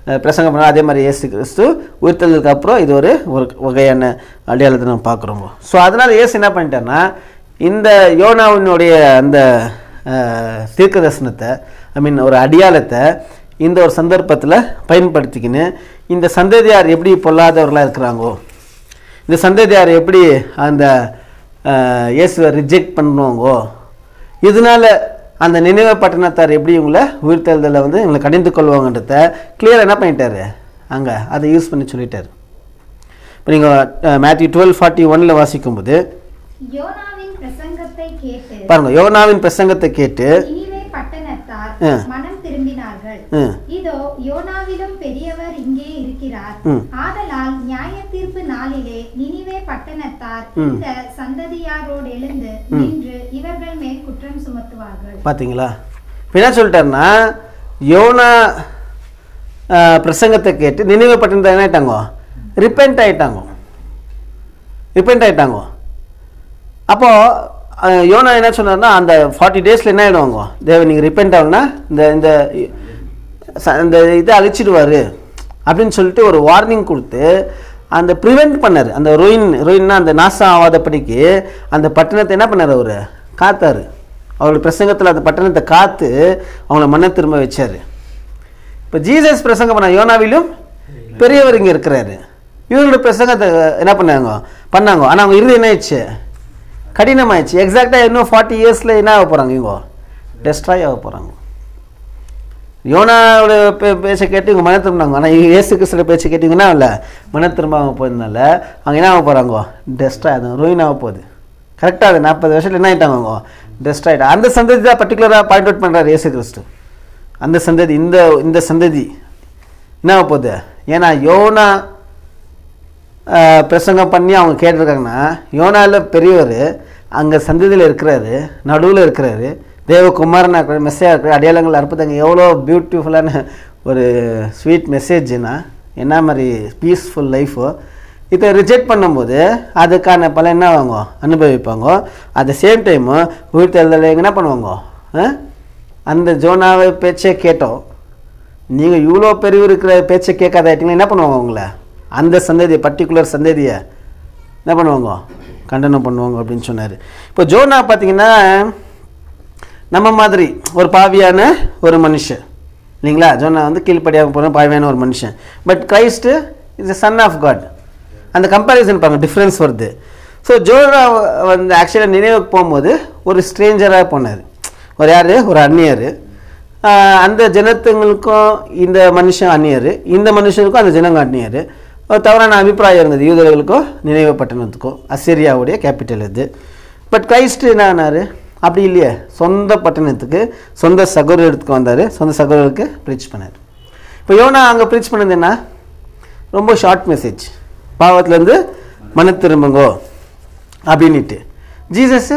அஹ், பிரசங்கம் பண்ண அதே மாதிரி இயேசு கிறிஸ்து உயிர்த்தெழுந்ததுக்கு அப்புறம் இது ஒரு ஒரு வகையான அடையாளத்தை நம்ம பார்க்குறோம் ஸோ அதனால் இயேசு என்ன பண்ணிட்டாருன்னா இந்த யோனாவினுடைய அந்த அஹ், தீர்க்க தரிசனத்தை ஐ மீன் ஒரு அடியாளத்தை இந்த ஒரு சந்தர்ப்பத்தில் பயன்படுத்திக்கின்னு இந்த சந்ததியார் எப்படி பொல்லாதவர்களாக இருக்கிறாங்கோ இந்த சந்ததியார் எப்படி அந்த அஹ், இயேசுவை ரிஜெக்ட் பண்ணுவாங்கோ இதனால அந்த நினைவு பட்டணத்தார் எப்படி இவங்களை உயிர்த்தெழுதலை வந்து இவங்களை கடிந்து கொள்வாங்கன்றத கிளியர் என்ன பண்ணிட்டாரு அங்கே அதை யூஸ் பண்ணி சொல்லிட்டாரு இப்போ நீங்கள் மேத்யூ டுவெல் ஃபார்ட்டி ஒனில் வாசிக்கும்போது யோனாவின் பிரசங்கத்தை கேட்டு பாருங்க யோனாவின் பிரசங்கத்தை கேட்டு நினிவே பட்டணத்தார் ஆ. மனம் திரும்பினார்கள் ம், இதோ யோனாவிலும் பெரியவர் இங்கே இருக்கிறார் ம். ஆதலால் நியாய தீர்ப்பு நாளிலே நினிவே பட்டணத்தார் ம். இந்த சந்ததியாரோடு எழுந்து நின்று இவர்கள் மேல் குற்றம் சுமத்துவார்கள் பார்த்தீங்களா இப்போ என்ன சொல்லிட்டாருன்னா யோனா அஹ், பிரசங்கத்தை கேட்டு நினைவு பட்டணத்தை என்ன ஆயிட்டாங்க ரிப்பெண்ட் ஆயிட்டாங்க ரிப்பெண்ட் ஆயிட்டாங்க அப்போது யோனா என்ன சொன்னார்னா அந்த ஃபார்ட்டி டேஸில் என்ன ஆகிடுவாங்க தேவ நீங்கள் ரிப்பெண்ட் ஆகணும்னா இந்த இந்த ச- இந்த இதை அழிச்சிடுவார் அப்படின்னு சொல்லிட்டு ஒரு வார்னிங் கொடுத்து அந்த ப்ரிவெண்ட் பண்ணார் அந்த ரொயின் ரொயின்னா அந்த நாசம் ஆகாதபடிக்கு அந்த பட்டணத்தை என்ன பண்ணார் அவர் காத்தார் அவருடைய பிரசங்கத்தில் அந்த பட்டணத்தை காத்து அவங்கள மன திரும்ப வச்சார் இப்போ ஜீசஸ் பிரசங்கம் பண்ண யோனாவிலும் பெரியவர் இங்கே இருக்கிறாரு இவங்களோட பிரசங்கத்தை என்ன பண்ணாங்க பண்ணாங்க ஆனால் அவங்க இறுதி என்ன ஆயிடுச்சு கடினமாயிடுச்சு எக்ஸாக்டாக இன்னும் ஃபார்ட்டி இயர்ஸில் என்ன ஆக போகிறாங்க இவங்க டெஸ்ட்ராய் ஆக போகிறாங்க யோனாவோட பே பேச்சை கேட்டு இவங்க மன திரும்பினாங்க ஆனால் இயேசு கிறிஸ்துவோட பேச்சை கேட்டிங்கன்னா இல்லை மன திரும்ப அவங்க போயிருந்தால அவங்க என்ன ஆக போகிறாங்க டெஸ்ட்ராய் அது ruin ஆக போகுது கரெக்டாக அது நாற்பது வருஷத்தில் என்ன ஆகிட்டாங்க அவங்க டெஸ்ட்ராய்டு அந்த சந்ததி தான் பர்டிகுலராக பாயிண்ட் அவுட் பண்ணுறாரு இயேசு கிறிஸ்து அந்த சந்ததி இந்த இந்த சந்ததி என்ன ஆக போகுது ஏன்னா யோனா ஆஹ், பிரசங்கம் பண்ணி அவங்க கேட்டிருக்காங்கன்னா யோனாவில் பெரியவர் அங்கே சந்ததியில் இருக்கிறாரு நடுவில் இருக்கிறாரு தேவகுமாரனா இருக்கிற மெஸ்ஸேஜ் இருக்கிற அடையாளங்கள் அற்புதங்க எவ்வளோ பியூட்டிஃபுல்லான ஒரு ஸ்வீட் மெசேஜ்னா என்ன மாதிரி பீஸ்ஃபுல் லைஃபோ இதை ரிஜெக்ட் பண்ணும்போது அதுக்கான பலன் என்ன ஆவாங்க அனுபவிப்பாங்க அட் த சேம் டைமு உயிர் தேர்தல் என்ன பண்ணுவாங்க ஆ? அந்த ஜோனாவை பேச்சே கேட்டோம் நீங்கள் இவ்வளோ பெரியவர் இருக்கிற பேச்சை கேட்காதாட்டிங்கன்னா என்ன பண்ணுவாங்க உங்களை அந்த சந்ததியை பர்டிகுலர் சந்ததியை என்ன பண்ணுவாங்க கண்டனம் பண்ணுவாங்க அப்படின்னு சொன்னார் இப்போ ஜோனா பார்த்தீங்கன்னா நம்ம மாதிரி ஒரு பாவியான ஒரு மனுஷன் இல்லைங்களா ஜோனா வந்து கீழ்ப்படியாக போகிற பாவியான ஒரு மனுஷன் but Christ is son of God அந்த கம்பேரிசன் பாருங்க டிஃப்ரென்ஸ் வருது ஸோ ஜோனா வந்து ஆக்சுவலாக நினைவுக்கு போகும்போது ஒரு ஸ்ட்ரேஞ்சராக போனார் ஒரு யார் ஒரு அந்நியர் ஆஹ் அந்த ஜனத்துங்களுக்கும் இந்த மனுஷன் அந்நியர் இந்த மனுஷனுக்கும் அந்த ஜனங்க அந்நியர் ஒரு தவறான அபிப்பிராயம் இருந்தது யூதர்களுக்கும் நினைவு பட்டணத்துக்கும் அசிரியாவுடைய கேபிட்டல் இது பட் கிரைஸ்ட் என்ன ஆனார் அப்படி இல்லையே சொந்த பட்டணத்துக்கு சொந்த சகோதரத்துக்கு வந்தார் சொந்த சகோதரருக்கு ப்ரீச் பண்ணார் இப்போ யோனா அங்கே ப்ரீச் பண்ணது என்ன ரொம்ப ஷார்ட் மெசேஜ் பாவத்துலேருந்து மன திரும்புங்கோ அப்படின்ட்டு ஜீசஸ்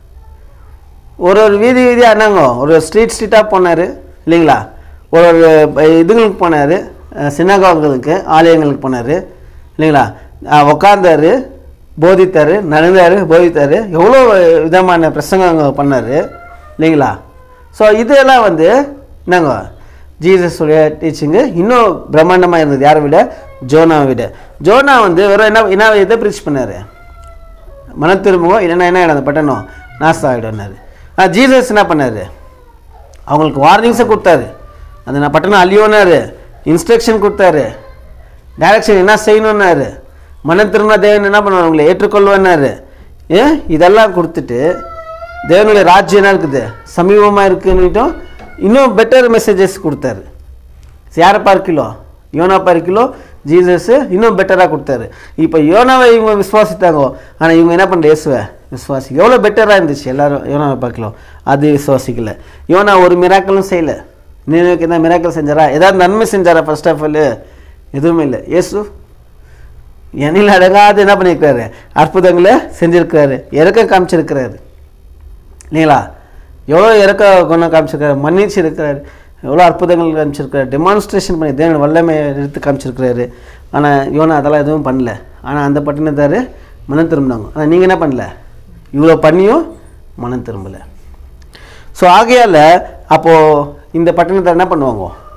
ஒரு ஒரு வீதி வீதியாக என்னங்க ஒரு ஸ்ட்ரீட் ஸ்ட்ரீட்டாக போனார் இல்லைங்களா ஒரு ஒரு ப- இதுங்களுக்கு போனார் சின்னகாவுகளுக்கு ஆலயங்களுக்கு போனார் இல்லைங்களா அஹ் உக்காந்தாரு போதித்தார் நடந்தார் போதித்தார் எவ்வளோ விதமான பிரசங்கங்கள் பண்ணார் இல்லைங்களா ஸோ இதெல்லாம் வந்து என்னங்க ஜீசஸ் உடைய டீச்சிங்கு இன்னும் பிரம்மாண்டமாக இருந்தது யாரை விட ஜோனாவை விட ஜோனா வந்து வெறும் என்ன என்ன இதை ப்ரீச் பண்ணார் மன திரும்பவும் இல்லைன்னா என்ன ஆகிடும் அந்த பட்டணம் நாசம் ஆகிடும்னாரு ஆனால் ஜீசஸ் என்ன பண்ணார் அவங்களுக்கு வார்னிங்ஸை கொடுத்தாரு அந்த நான் பட்டணம் அழியோன்னாரு இன்ஸ்ட்ரக்ஷன் கொடுத்தாரு டைரக்ஷன் என்ன செய்யணுன்னாரு மன திரும்ப தேவன் என்ன பண்ணுவார் உங்களை ஏற்றுக்கொள்வேன்னாரு ஏன் இதெல்லாம் கொடுத்துட்டு தேவனுடைய ராஜ்யம் என்ன இருக்குது சமீபமாக இருக்குன்னுட்டும் இன்னும் பெட்டர் மெசேஜஸ் கொடுத்தாரு யாரை பார்க்கிலோ யோனா பார்க்கிலோ ஜீசஸ் இன்னும் பெட்டராக கொடுத்தாரு இப்போ யோனாவை இவங்க விசுவாசித்தாங்க ஆனால் இவங்க என்ன பண்ணுற இயேசுவை விசுவாசி எவ்வளோ பெட்டராக இருந்துச்சு எல்லாரும் யோனாவை பார்க்கலாம் அது விசுவாசிக்கல யோனா ஒரு மிராக்களும் செய்யலை நினைவுக்கு என்ன மிராக்கள் செஞ்சாரா ஏதாவது நன்மை செஞ்சாரா ஃபர்ஸ்ட் ஆஃப் ஆல் எதுவுமே இல்லை இயேசு எண்ணில் அடங்காது என்ன பண்ணியிருக்காரு அற்புதங்களை செஞ்சுருக்கிறாரு இறக்க காமிச்சிருக்கிறாரு இல்லைங்களா எவ்வளோ இறக்க குணம் காமிச்சிருக்காரு மன்னிச்சு இருக்கிறாரு எவ்வளோ அற்புதங்கள் காமிச்சிருக்காரு டெமான்ஸ்ட்ரேஷன் பண்ணி தேவன் வல்லமை எடுத்து காமிச்சிருக்கிறாரு ஆனால் யோனா அதெல்லாம் எதுவும் பண்ணல ஆனால் அந்த பட்டினத்தார் மனம் திரும்பினாங்க ஆனால் நீங்கள் என்ன பண்ணல இவ்வளோ பண்ணியும் மனம் திரும்பலை ஸோ ஆகையால் அப்போது இந்த பட்டணத்தார் என்ன பண்ணுவாங்க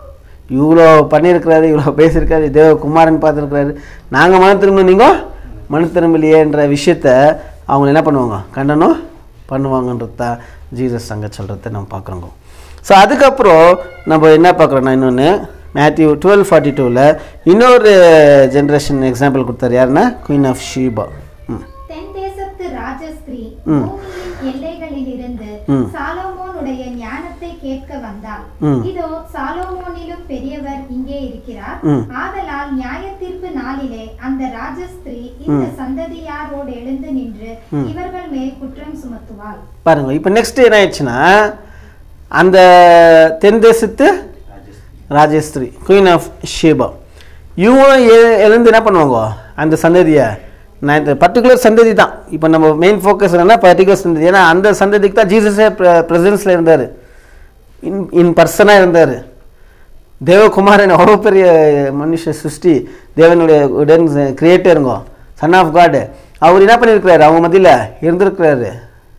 இவ்வளோ பண்ணியிருக்கிறாரு இவ்வளோ பேசியிருக்காரு தேவகுமாரன் பார்த்துருக்கிறாரு நாங்கள் மன திரும்ப நீங்கள் மன திரும்பலையேன்ற விஷயத்த அவங்க என்ன பண்ணுவாங்க கண்டனம் பண்ணுவாங்கன்றது தான் ஜீசஸ் அங்கே சொல்கிறத நம்ம பார்க்குறோங்க ஸோ அதுக்கப்புறம் நம்ம என்ன பார்க்குறோன்னா இன்னொன்று மேத்யூ டுவெல் ஃபார்ட்டி டூவில் இன்னொரு ஜென்ரேஷன் எக்ஸாம்பிள் கொடுத்தாரு யாருன்னா குயின் ஆஃப் ஷீபா ம் தென் தேசத்து ராஜஸ்திரீ ம். பூமியின் எல்லைகளிலிருந்து ம். சாலோமோனுடைய ஞானத்தை கேட்க வந்தார் ம். இதோ சாலோமோனிலும் பெரியவர் இங்கே இருக்கிறார் ம். ஆதலால் நியாய தீர்ப்பு நாளிலே அந்த ராஜஸ்திரீ இந்த சந்ததியாரோடு எழுந்து நின்று இவர்கள் மேல் குற்றம் சுமத்துவாள் பாருங்க இப்போ நெக்ஸ்ட் என்ன ஆயிடுச்சுன்னா அந்த தென் தேசத்து ராஜஸ்திரி குயின் ஆஃப் ஷேபா இவங்களும் எ- எழுந்து என்ன பண்ணுவாங்க அந்த சந்ததியை நான் இந்த பர்டிகுலர் சந்ததி தான் இப்போ நம்ம மெயின் ஃபோக்கஸ் என்னன்னா பர்டிகுலர் சந்ததி ஏன்னா அந்த சந்ததிக்கு தான் ஜீசஸே ப்ரெசன்ஸில் இருந்தார் இன் இன் பர்சனாக இருந்தார் தேவகுமாரன் அவ்வளோ பெரிய மனுஷ சிருஷ்டி தேவனுடைய உடன் கிரியேட்டருங்க சன் ஆஃப் காடு அவர் என்ன பண்ணியிருக்கிறாரு அவங்க மத்தியில் இருந்திருக்கிறாரு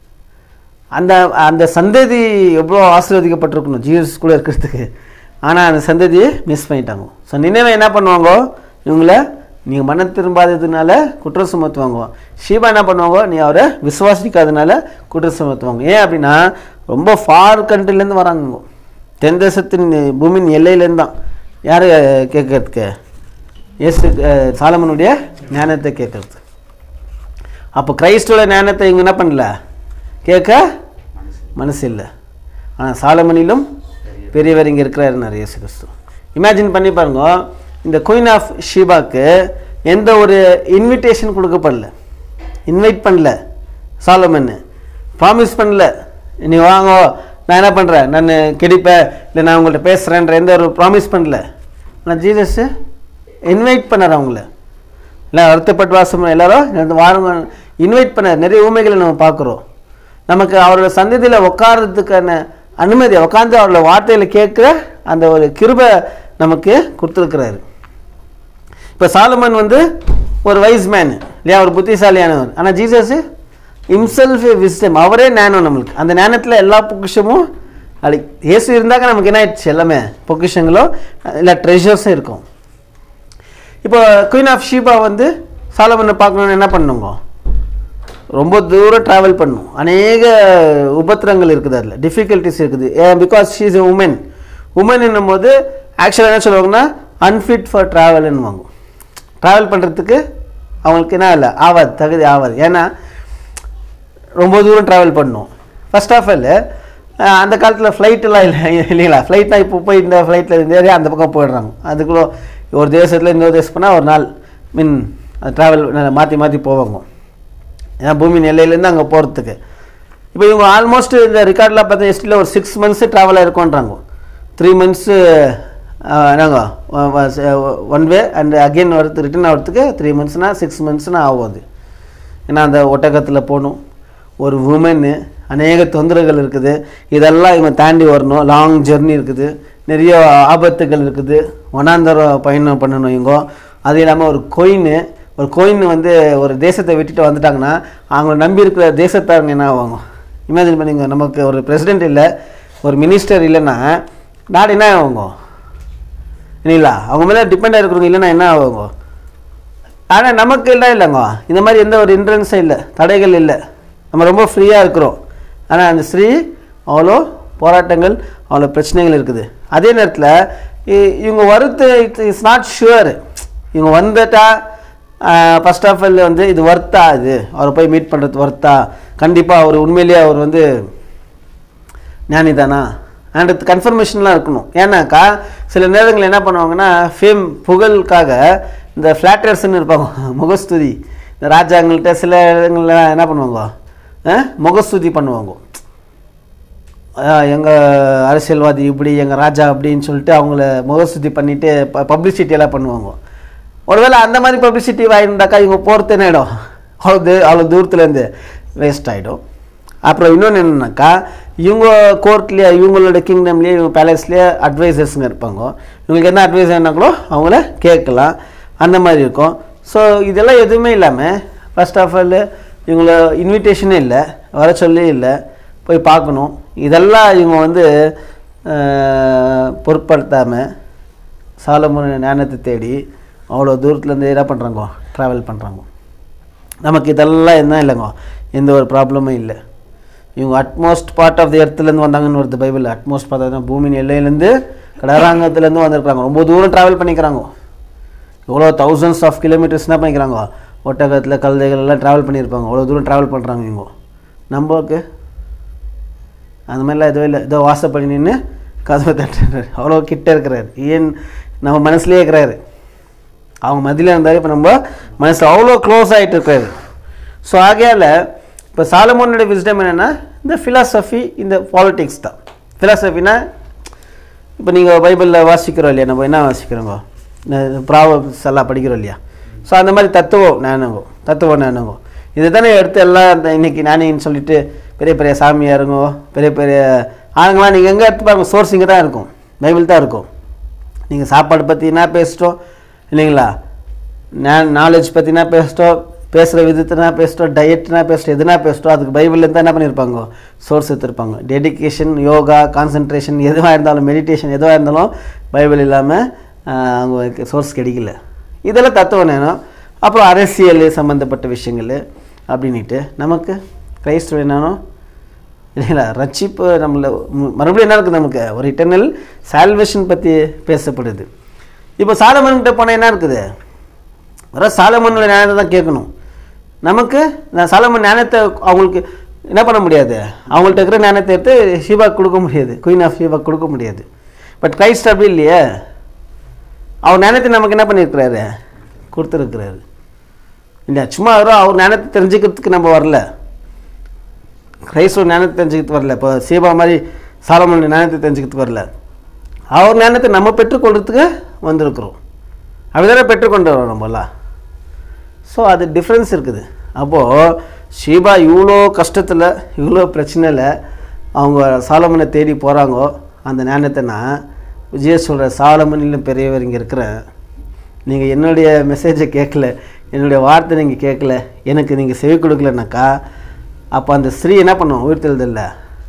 அந்த அந்த சந்ததி எவ்வளோ ஆசீர்வதிக்கப்பட்டிருக்கணும் ஜீசஸ் கூட இருக்கிறதுக்கு ஆனால் அந்த சந்ததியை மிஸ் பண்ணிட்டாங்க ஸோ நினைவை என்ன பண்ணுவாங்க இவங்கள நீங்கள் மன திரும்பாததுனால குற்றம் சுமத்துவாங்க ஷீபா என்ன பண்ணுவாங்க நீ அவரை விசுவாசிக்காதனால குற்றம் சுமத்துவாங்க ஏன் அப்படின்னா ரொம்ப ஃபார் கண்ட்ரிலேருந்து வராங்க தென் தேசத்தின் பூமியின் எல்லையிலேருந்து தான் யார் கேட்கறதுக்கு இயேசு அஹ், சாலமனுடைய ஞானத்தை கேட்கறது அப்போ கிரைஸ்டோட ஞானத்தை இவங்க என்ன பண்ணல கேட்க மனசு இல்லை ஆனால் சாலமனிலும் பெரியவர் இங்கே இருக்கிறாருன்னாரு இயேசு கிறிஸ்து இமேஜின் பண்ணி பாருங்க இந்த குயின் ஆஃப் ஷீபாக்கு எந்த ஒரு இன்விடேஷன் கொடுக்கப்படல இன்வைட் பண்ணல சாலமன் ப்ராமிஸ் பண்ணல நீ வாங்க நான் என்ன பண்ணுறேன் நான் கிடைப்பேன் இல்லை நான் உங்கள்கிட்ட பேசுகிறேன்ற எந்த ஒரு ப்ராமிஸ் பண்ணல ஆனால் ஜீசஸ் இன்வைட் பண்ணார் அவங்கள இல்லை வருத்தப்பட்டு வாசம் எல்லாரும் இந்த வாரம் இன்வைட் பண்ண நிறைய ஊமைகளை நம்ம பார்க்குறோம் நமக்கு அவரோட சந்ததியில் உட்கார்றதுக்கான அனுமதி உட்காந்து அவரோட வார்த்தையில் கேட்குற அந்த ஒரு கிருபை நமக்கு கொடுத்துருக்கிறாரு இப்போ சாலமன் வந்து ஒரு வைஸ் மேன் இல்லையா ஒரு புத்திசாலியானவர் ஆனால் ஜீசஸ் இம்செல்ஃப் விஸ்டம் அவரே ஞானம் நம்மளுக்கு அந்த ஞானத்தில் எல்லா பொக்கிஷமும் அது இயேசு இருந்தாக்க நமக்கு என்ன ஆயிடுச்சு எல்லாமே பொக்கிஷங்களோ இல்லை ட்ரெஷர்ஸும் இருக்கும் இப்போ குயின் ஆஃப் ஷீபா வந்து சாலமனை பார்க்கணுன்னு என்ன பண்ணுங்க ரொம்ப தூரம் ட்ராவல் பண்ணும் அநேக உபத்திரங்கள் இருக்குது அதில் டிஃபிகல்ட்டிஸ் இருக்குது ஏன் because she is a woman woman என்னும் போது ஆக்சுவலாக என்ன சொல்லுவாங்கன்னா அன்ஃபிட் ஃபார் ட்ராவல்னுவாங்க ட்ராவல் பண்ணுறதுக்கு அவங்களுக்கு என்ன இல்லை ஆகாது தகுதி ஆகாது ஏன்னா ரொம்ப தூரம் ட்ராவல் பண்ணணும் ஃபர்ஸ்ட் ஆஃப் ஆல் அந்த காலத்தில் ஃப்ளைட்டெல்லாம் இல்லை இல்லைங்களா ஃப்ளைட்னா இப்போ போய் இந்த ஃப்ளைட்டில் இருந்து ஏறி அந்த பக்கம் போயிடுறாங்க அதுக்குள்ள ஒரு தேசத்தில் இன்னொரு தேசம் போனால் ஒரு நாள் மீன் ட்ராவல் மாற்றி மாற்றி போவாங்க ஏன்னா பூமி எல்லையிலேருந்து அங்கே போகிறதுக்கு இப்போ இவங்க ஆல்மோஸ்ட் இந்த ரெக்கார்டில் பார்த்தா ஹிஸ்ட்ரியில் ஒரு சிக்ஸ் மந்த்ஸு ட்ராவல் ஆயிருக்கோன்றாங்க த்ரீ மந்த்ஸு என்னங்க ஒன் வே அண்ட் அகெயின் வரது ரிட்டர்ன் ஆகிறதுக்கு த்ரீ மந்த்ஸ்னால் சிக்ஸ் மந்த்ஸ்னால் ஆகும் அது ஏன்னா அந்த ஒட்டகத்தில் போகணும் ஒரு உமனு அநேக தொந்தரவுகள் இருக்குது இதெல்லாம் இவங்க தாண்டி வரணும் லாங் ஜெர்னி இருக்குது நிறைய ஆபத்துகள் இருக்குது ஒன்னாந்தரம் பயணம் பண்ணணும் இவங்க அது இல்லாமல் ஒரு கோயின் ஒரு கோயின் வந்து ஒரு தேசத்தை விட்டுட்டு வந்துட்டாங்கன்னா அவங்கள நம்பி இருக்கிற தேசத்தாருங்க என்ன ஆவாங்க இமேஜின் பண்ணிங்க நமக்கு ஒரு பிரசிடென்ட் இல்லை ஒரு மினிஸ்டர் இல்லைன்னா நாடு என்ன ஆகுங்க இல்லைங்களா அவங்க மேலே டிபெண்டாக இருக்கிறவங்க இல்லைன்னா என்ன ஆகுங்க ஆனால் நமக்கு இல்லை இல்லைங்க இந்த மாதிரி எந்த ஒரு இன்ட்ரன்ஸும் இல்லை தடைகள் இல்லை நம்ம ரொம்ப ஃப்ரீயாக இருக்கிறோம் ஆனால் அந்த ஸ்ரீ அவ்வளோ போராட்டங்கள் அவ்வளோ பிரச்சனைகள் இருக்குது அதே நேரத்தில் இ- இவங்க வருது இட்ஸ் இட்ஸ் நாட் ஷுவர் இவங்க வந்துட்டா ஃபர்ஸ்ட் ஆஃப் ஆல் வந்து இது ஒர்த்தா இது அவரை போய் மீட் பண்ணுறது ஒர்த்தா கண்டிப்பாக அவர் உண்மையிலேயே அவர் வந்து ஞானி தானா அண்ட் கன்ஃபர்மேஷன்லாம் இருக்கணும் ஏன்னாக்கா சில நேரங்கள் என்ன பண்ணுவாங்கன்னா ஃபேம் புகழுக்காக இந்த ஃப்ளாட்டர்ஸ்ன்னு இருப்பாங்க முகஸ்துதி இந்த ராஜாங்கள்கிட்ட சில இடங்கள்ல என்ன பண்ணுவாங்க அஹ், முகஸ்துதி பண்ணுவாங்க எங்கள் அரசியல்வாதி இப்படி எங்கள் ராஜா அப்படின்னு சொல்லிட்டு அவங்கள முகஸ்துதி பண்ணிவிட்டு பப்ளிசிட்டி எல்லாம் பண்ணுவாங்க ஒருவேளை அந்த மாதிரி பப்ளிசிட்டி வாங்கியிருந்தாக்கா இவங்க போகிறது என்ன ஆகிடும் அவ்வளோ தூ அவ்வளோ தூரத்துலேருந்து வேஸ்ட் ஆகிடும் அப்புறம் இன்னொன்று என்னன்னாக்கா இவங்க கோர்ட்லேயே இவங்களோட கிங்டம்லேயே இவங்க பேலஸ்லேயே அட்வைசர்ஸுங்க இருப்பாங்க இவங்களுக்கு என்ன அட்வைஸ் வேணாங்களோ அவங்கள கேட்கலாம் அந்த மாதிரி இருக்கும் ஸோ இதெல்லாம் எதுவுமே இல்லாமல் ஃபர்ஸ்ட் ஆஃப் ஆல் இவங்கள இன்விடேஷனே இல்லை வர சொல்லி இல்லை போய் பார்க்கணும் இதெல்லாம் இவங்க வந்து பொருட்படுத்தாமல் சாலமோன ஞானத்தை தேடி அவ்வளோ தூரத்துலேருந்து என்ன பண்ணுறாங்க ட்ராவல் பண்ணுறாங்க நமக்கு இதெல்லாம் என்ன இல்லைங்க எந்த ஒரு ப்ராப்ளமும் இல்லை இவங்க அட்மோஸ்ட் பார்ட் ஆஃப் தி எர்த்துலேருந்து வந்தாங்கன்னு வருது பைபிள் அட்மோஸ்ட் பார்த்தா பூமியின் எல்லையிலேருந்து கடராங்கத்துலேருந்து வந்திருக்காங்க ரொம்ப தூரம் ட்ராவல் பண்ணிக்கிறாங்க எவ்வளோ தௌசண்ட்ஸ் ஆஃப் கிலோமீட்டர்ஸ் என்ன பண்ணிக்கிறாங்க ஒட்டகத்தில் கழுதைகள் எல்லாம் ட்ராவல் பண்ணியிருப்பாங்க அவ்வளோ தூரம் ட்ராவல் பண்ணுறாங்க இவங்க நம்மக்கு அந்த மாதிரிலாம் எதுவும் இல்லை ஏதோ வாசப்படி நின்று கதவை தட்டுறாரு அவ்வளோ கிட்ட இருக்கிறாரு ஏன் நம்ம மனசுலேயே இருக்கிறாரு அவங்க மதியில் இருந்தார் இப்போ நம்ம மனசில் அவ்வளோ க்ளோஸ் ஆகிட்டு இருக்காரு ஸோ ஆகையால் இப்போ சாலமோனோட விஸ்டம் என்னென்னா இந்த ஃபிலாசபி இந்த பாலிடிக்ஸ் தான் ஃபிலாசபினா இப்போ நீங்கள் பைபிளில் வாசிக்கிறோம் இல்லையா நம்ம என்ன வாசிக்கிறோங்க ப்ராவப்ஸ் எல்லாம் படிக்கிறோம் இல்லையா ஸோ அந்த மாதிரி தத்துவம் நானுங்கோ தத்துவம் நானுங்கோ இதை தானே எடுத்து எல்லாம் இந்த இன்னைக்கு நானின்னு சொல்லிட்டு பெரிய பெரிய சாமியாருங்கோ பெரிய பெரிய ஆளுங்களாம் நீங்கள் எங்கே எடுத்து பாருங்க சோர்ஸ் இங்கே தான் இருக்கும் பைபிள் தான் இருக்கும் நீங்கள் சாப்பாடு பற்றி என்ன பேசிட்டோம் இல்லைங்களா நாலேஜ் பற்றி என்ன பேசிட்டோம் பேசுகிற விதத்தினா பேசிட்டோம் டயட்னா பேசிட்டோம் எதுனா பேசிட்டோம் அதுக்கு பைபிள்ல இருந்தால் என்ன பண்ணியிருப்பாங்க சோர்ஸ் எடுத்திருப்பாங்க டெடிகேஷன் யோகா கான்சன்ட்ரேஷன் எதுவாக இருந்தாலும் மெடிடேஷன் எதுவாக இருந்தாலும் பைபிள் இல்லாமல் அவங்க சோர்ஸ் கிடைக்கல இதெல்லாம் தத்துவம் வேணும் அப்புறம் அரசியல் சம்மந்தப்பட்ட விஷயங்கள் அப்படின்ட்டு நமக்கு கிரைஸ்தவ என்னன்னா இல்லைங்களா ரட்சிப்பு நம்மள மு- மறுபடியும் என்ன இருக்குது நமக்கு ஒரு இட்டர்னல் சால்வேஷன் பற்றி பேசப்படுது இப்போ சாலமன்கிட்ட போனால் என்ன இருக்குது வர சாலமனோட ஞானத்தை தான் கேட்கணும் நமக்கு நான் சாலமன் ஞானத்தை அவங்களுக்கு என்ன பண்ண முடியாது அவங்கள்ட்ட இருக்கிற ஞானத்தை எடுத்து ஷீபாக்கு கொடுக்க முடியாது குயின் ஆஃப் ஷீபாக்கு கொடுக்க முடியாது பட் கிரைஸ்ட் அப்படி இல்லையே அவர் ஞானத்தை நமக்கு என்ன பண்ணியிருக்கிறாரு கொடுத்துருக்கிறாரு இல்லையா சும்மா வெறும் அவர் ஞானத்தை தெரிஞ்சுக்கிறதுக்கு நம்ம வரல கிரைஸ்தவ ஞானத்தை தெரிஞ்சுக்கிட்டு வரல இப்போ சீபா மாதிரி சாலமன் ஞானத்தை தெரிஞ்சுக்கிட்டு வரல அவர் ஞானத்தை நம்ம பெற்றுக்கொள்றதுக்கு வந்திருக்கிறோம் அப்படிதானே பெற்றுக்கொண்டு வரோம் நம்மலாம் ஸோ அது டிஃப்ரென்ஸ் இருக்குது அப்போது ஷீபா இவ்வளோ கஷ்டத்தில் இவ்வளோ பிரச்சனையில் அவங்க சாலமனை தேடி போகிறாங்கோ அந்த ஞானத்தை நான் விஜய சொல்கிற சாலமனிலும் பெரியவர் இங்கே இருக்கிறேன் நீங்கள் என்னுடைய மெசேஜை கேட்கல என்னுடைய வார்த்தை நீங்கள் கேட்கல எனக்கு நீங்கள் செவி கொடுக்கலனாக்கா அப்போ அந்த ஸ்ரீ என்ன பண்ணுவோம் உயிர்த்தெழுதில்ல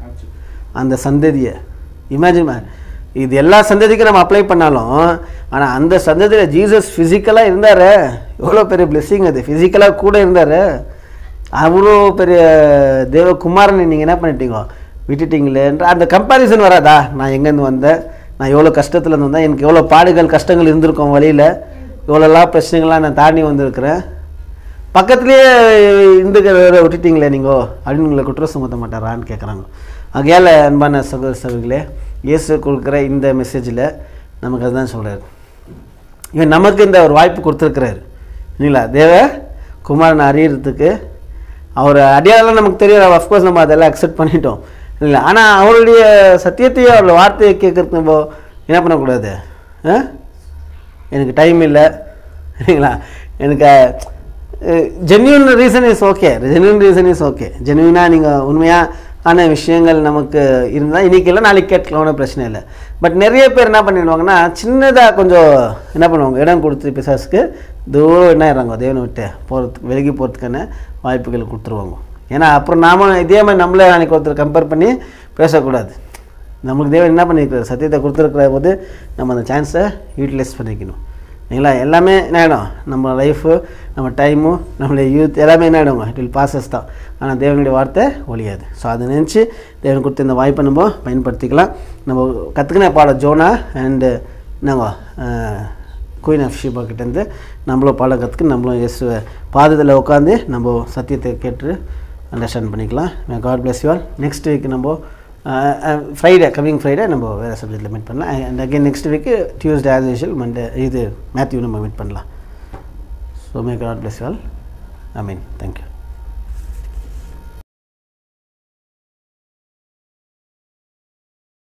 அந்த சந்ததியை இமேஜின் இது எல்லா சந்ததிக்கும் நம்ம அப்ளை பண்ணாலும் ஆனால் அந்த சந்ததியில் ஜீசஸ் ஃபிசிக்கலாக இருந்தார் எவ்வளோ பெரிய blessing அது ஃபிசிக்கலாக கூட இருந்தார் அவ்வளோ பெரிய தேவகுமாரனை நீங்கள் என்ன பண்ணிட்டீங்க விட்டுட்டீங்களேன்ற அந்த கம்பேரிசன் வராதா நான் எங்கேருந்து வந்தேன் நான் எவ்வளோ கஷ்டத்தில் இருந்து வந்தேன் எனக்கு எவ்வளோ பாடுகள் கஷ்டங்கள் இருந்திருக்கும் வழியில் எவ்வளோலாம் பிரச்சனைகள்லாம் நான் தாண்டி வந்திருக்கிறேன் பக்கத்துலேயே இந்துக்களை விட்டுட்டீங்களே நீங்கள் அப்படின்னு உங்களை குற்றம் சுமத்த மாட்டாரான்னு கேட்குறாங்க ஆகையால் அன்பான சகோதர சகோதரிகளே இயேசு கொடுக்குற இந்த மெசேஜில் நமக்கு அதுதான் சொல்கிறாரு இவன் நமக்கு இந்த ஒரு வாய்ப்பு கொடுத்துருக்கிறாரு இல்லைங்களா தேவ குமாரனை அறியறதுக்கு அவர் அடையாளம் நமக்கு தெரியும் அஃப்கோர்ஸ் நம்ம அதெல்லாம் அக்செப்ட் பண்ணிட்டோம் இல்லை ஆனால் அவருடைய சத்தியத்தையும் அவருடைய வார்த்தையை கேட்குறதுக்கு நம்ம என்ன பண்ணக்கூடாது ஆ எனக்கு டைம் இல்லை சரிங்களா எனக்கு genuine reason is okay genuine reason is okay ஜென்யூனாக நீங்கள் உண்மையாக ஆன விஷயங்கள் நமக்கு இருந்தால் இன்றைக்கி இல்லை நாளைக்கு கேட்கலாம் ஒன்றும் பிரச்சனை இல்லை பட் நிறைய பேர் என்ன பண்ணிடுவாங்கன்னா சின்னதாக கொஞ்சம் என்ன பண்ணுவாங்க இடம் கொடுத்து பிசாசுக்கு தூரம் என்ன ஆயிடுறாங்க தேவனை விட்டு போகிறதுக்கு விலகி போகிறதுக்கான வாய்ப்புகள் கொடுத்துருவாங்க ஏன்னா அப்புறம் நாம இதே மாதிரி நம்மளே நாளைக்கு ஒருத்தர் கம்பேர் பண்ணி பேசக்கூடாது நமக்கு தேவன் என்ன பண்ணியிருக்கிறார் சத்தியத்தை கொடுத்துருக்கிற போது நம்ம அந்த சான்ஸை யூட்டிலைஸ் பண்ணிக்கணும் இல்லைங்களா எல்லாமே என்ன ஆகிடும் நம்ம லைஃபு நம்ம டைமு நம்மளுடைய யூத் எல்லாமே என்ன ஆகிடுங்க இட் வில் பாசஸ் தான் ஆனால் தேவனுடைய வார்த்தை ஒழியாது ஸோ அதை நினச்சி தேவன் கொடுத்த இந்த வாய்ப்பை நம்ம பயன்படுத்திக்கலாம் நம்ம கற்றுக்கின பாடம் ஜோனா அண்டு என்னங்க குயின் ஆஃப் ஷீபா கிட்டேருந்து நம்மளும் பாடம் கற்றுக்கு நம்மளும் இயேசுவை பாதத்தில் உட்காந்து நம்ம சத்தியத்தை கேட்டு அண்டர்ஸ்டாண்ட் பண்ணிக்கலாம் God bless you all next week நம்ம ஃப்ரைடே கமிங் ஃப்ரைடே நம்ம வேறு சப்ஜெக்டில் மீட் பண்ணலாம் and again next week Tuesday as usual Monday இது மேத்யூ நம்ம மீட் பண்ணலாம் so may God bless you all I mean thank you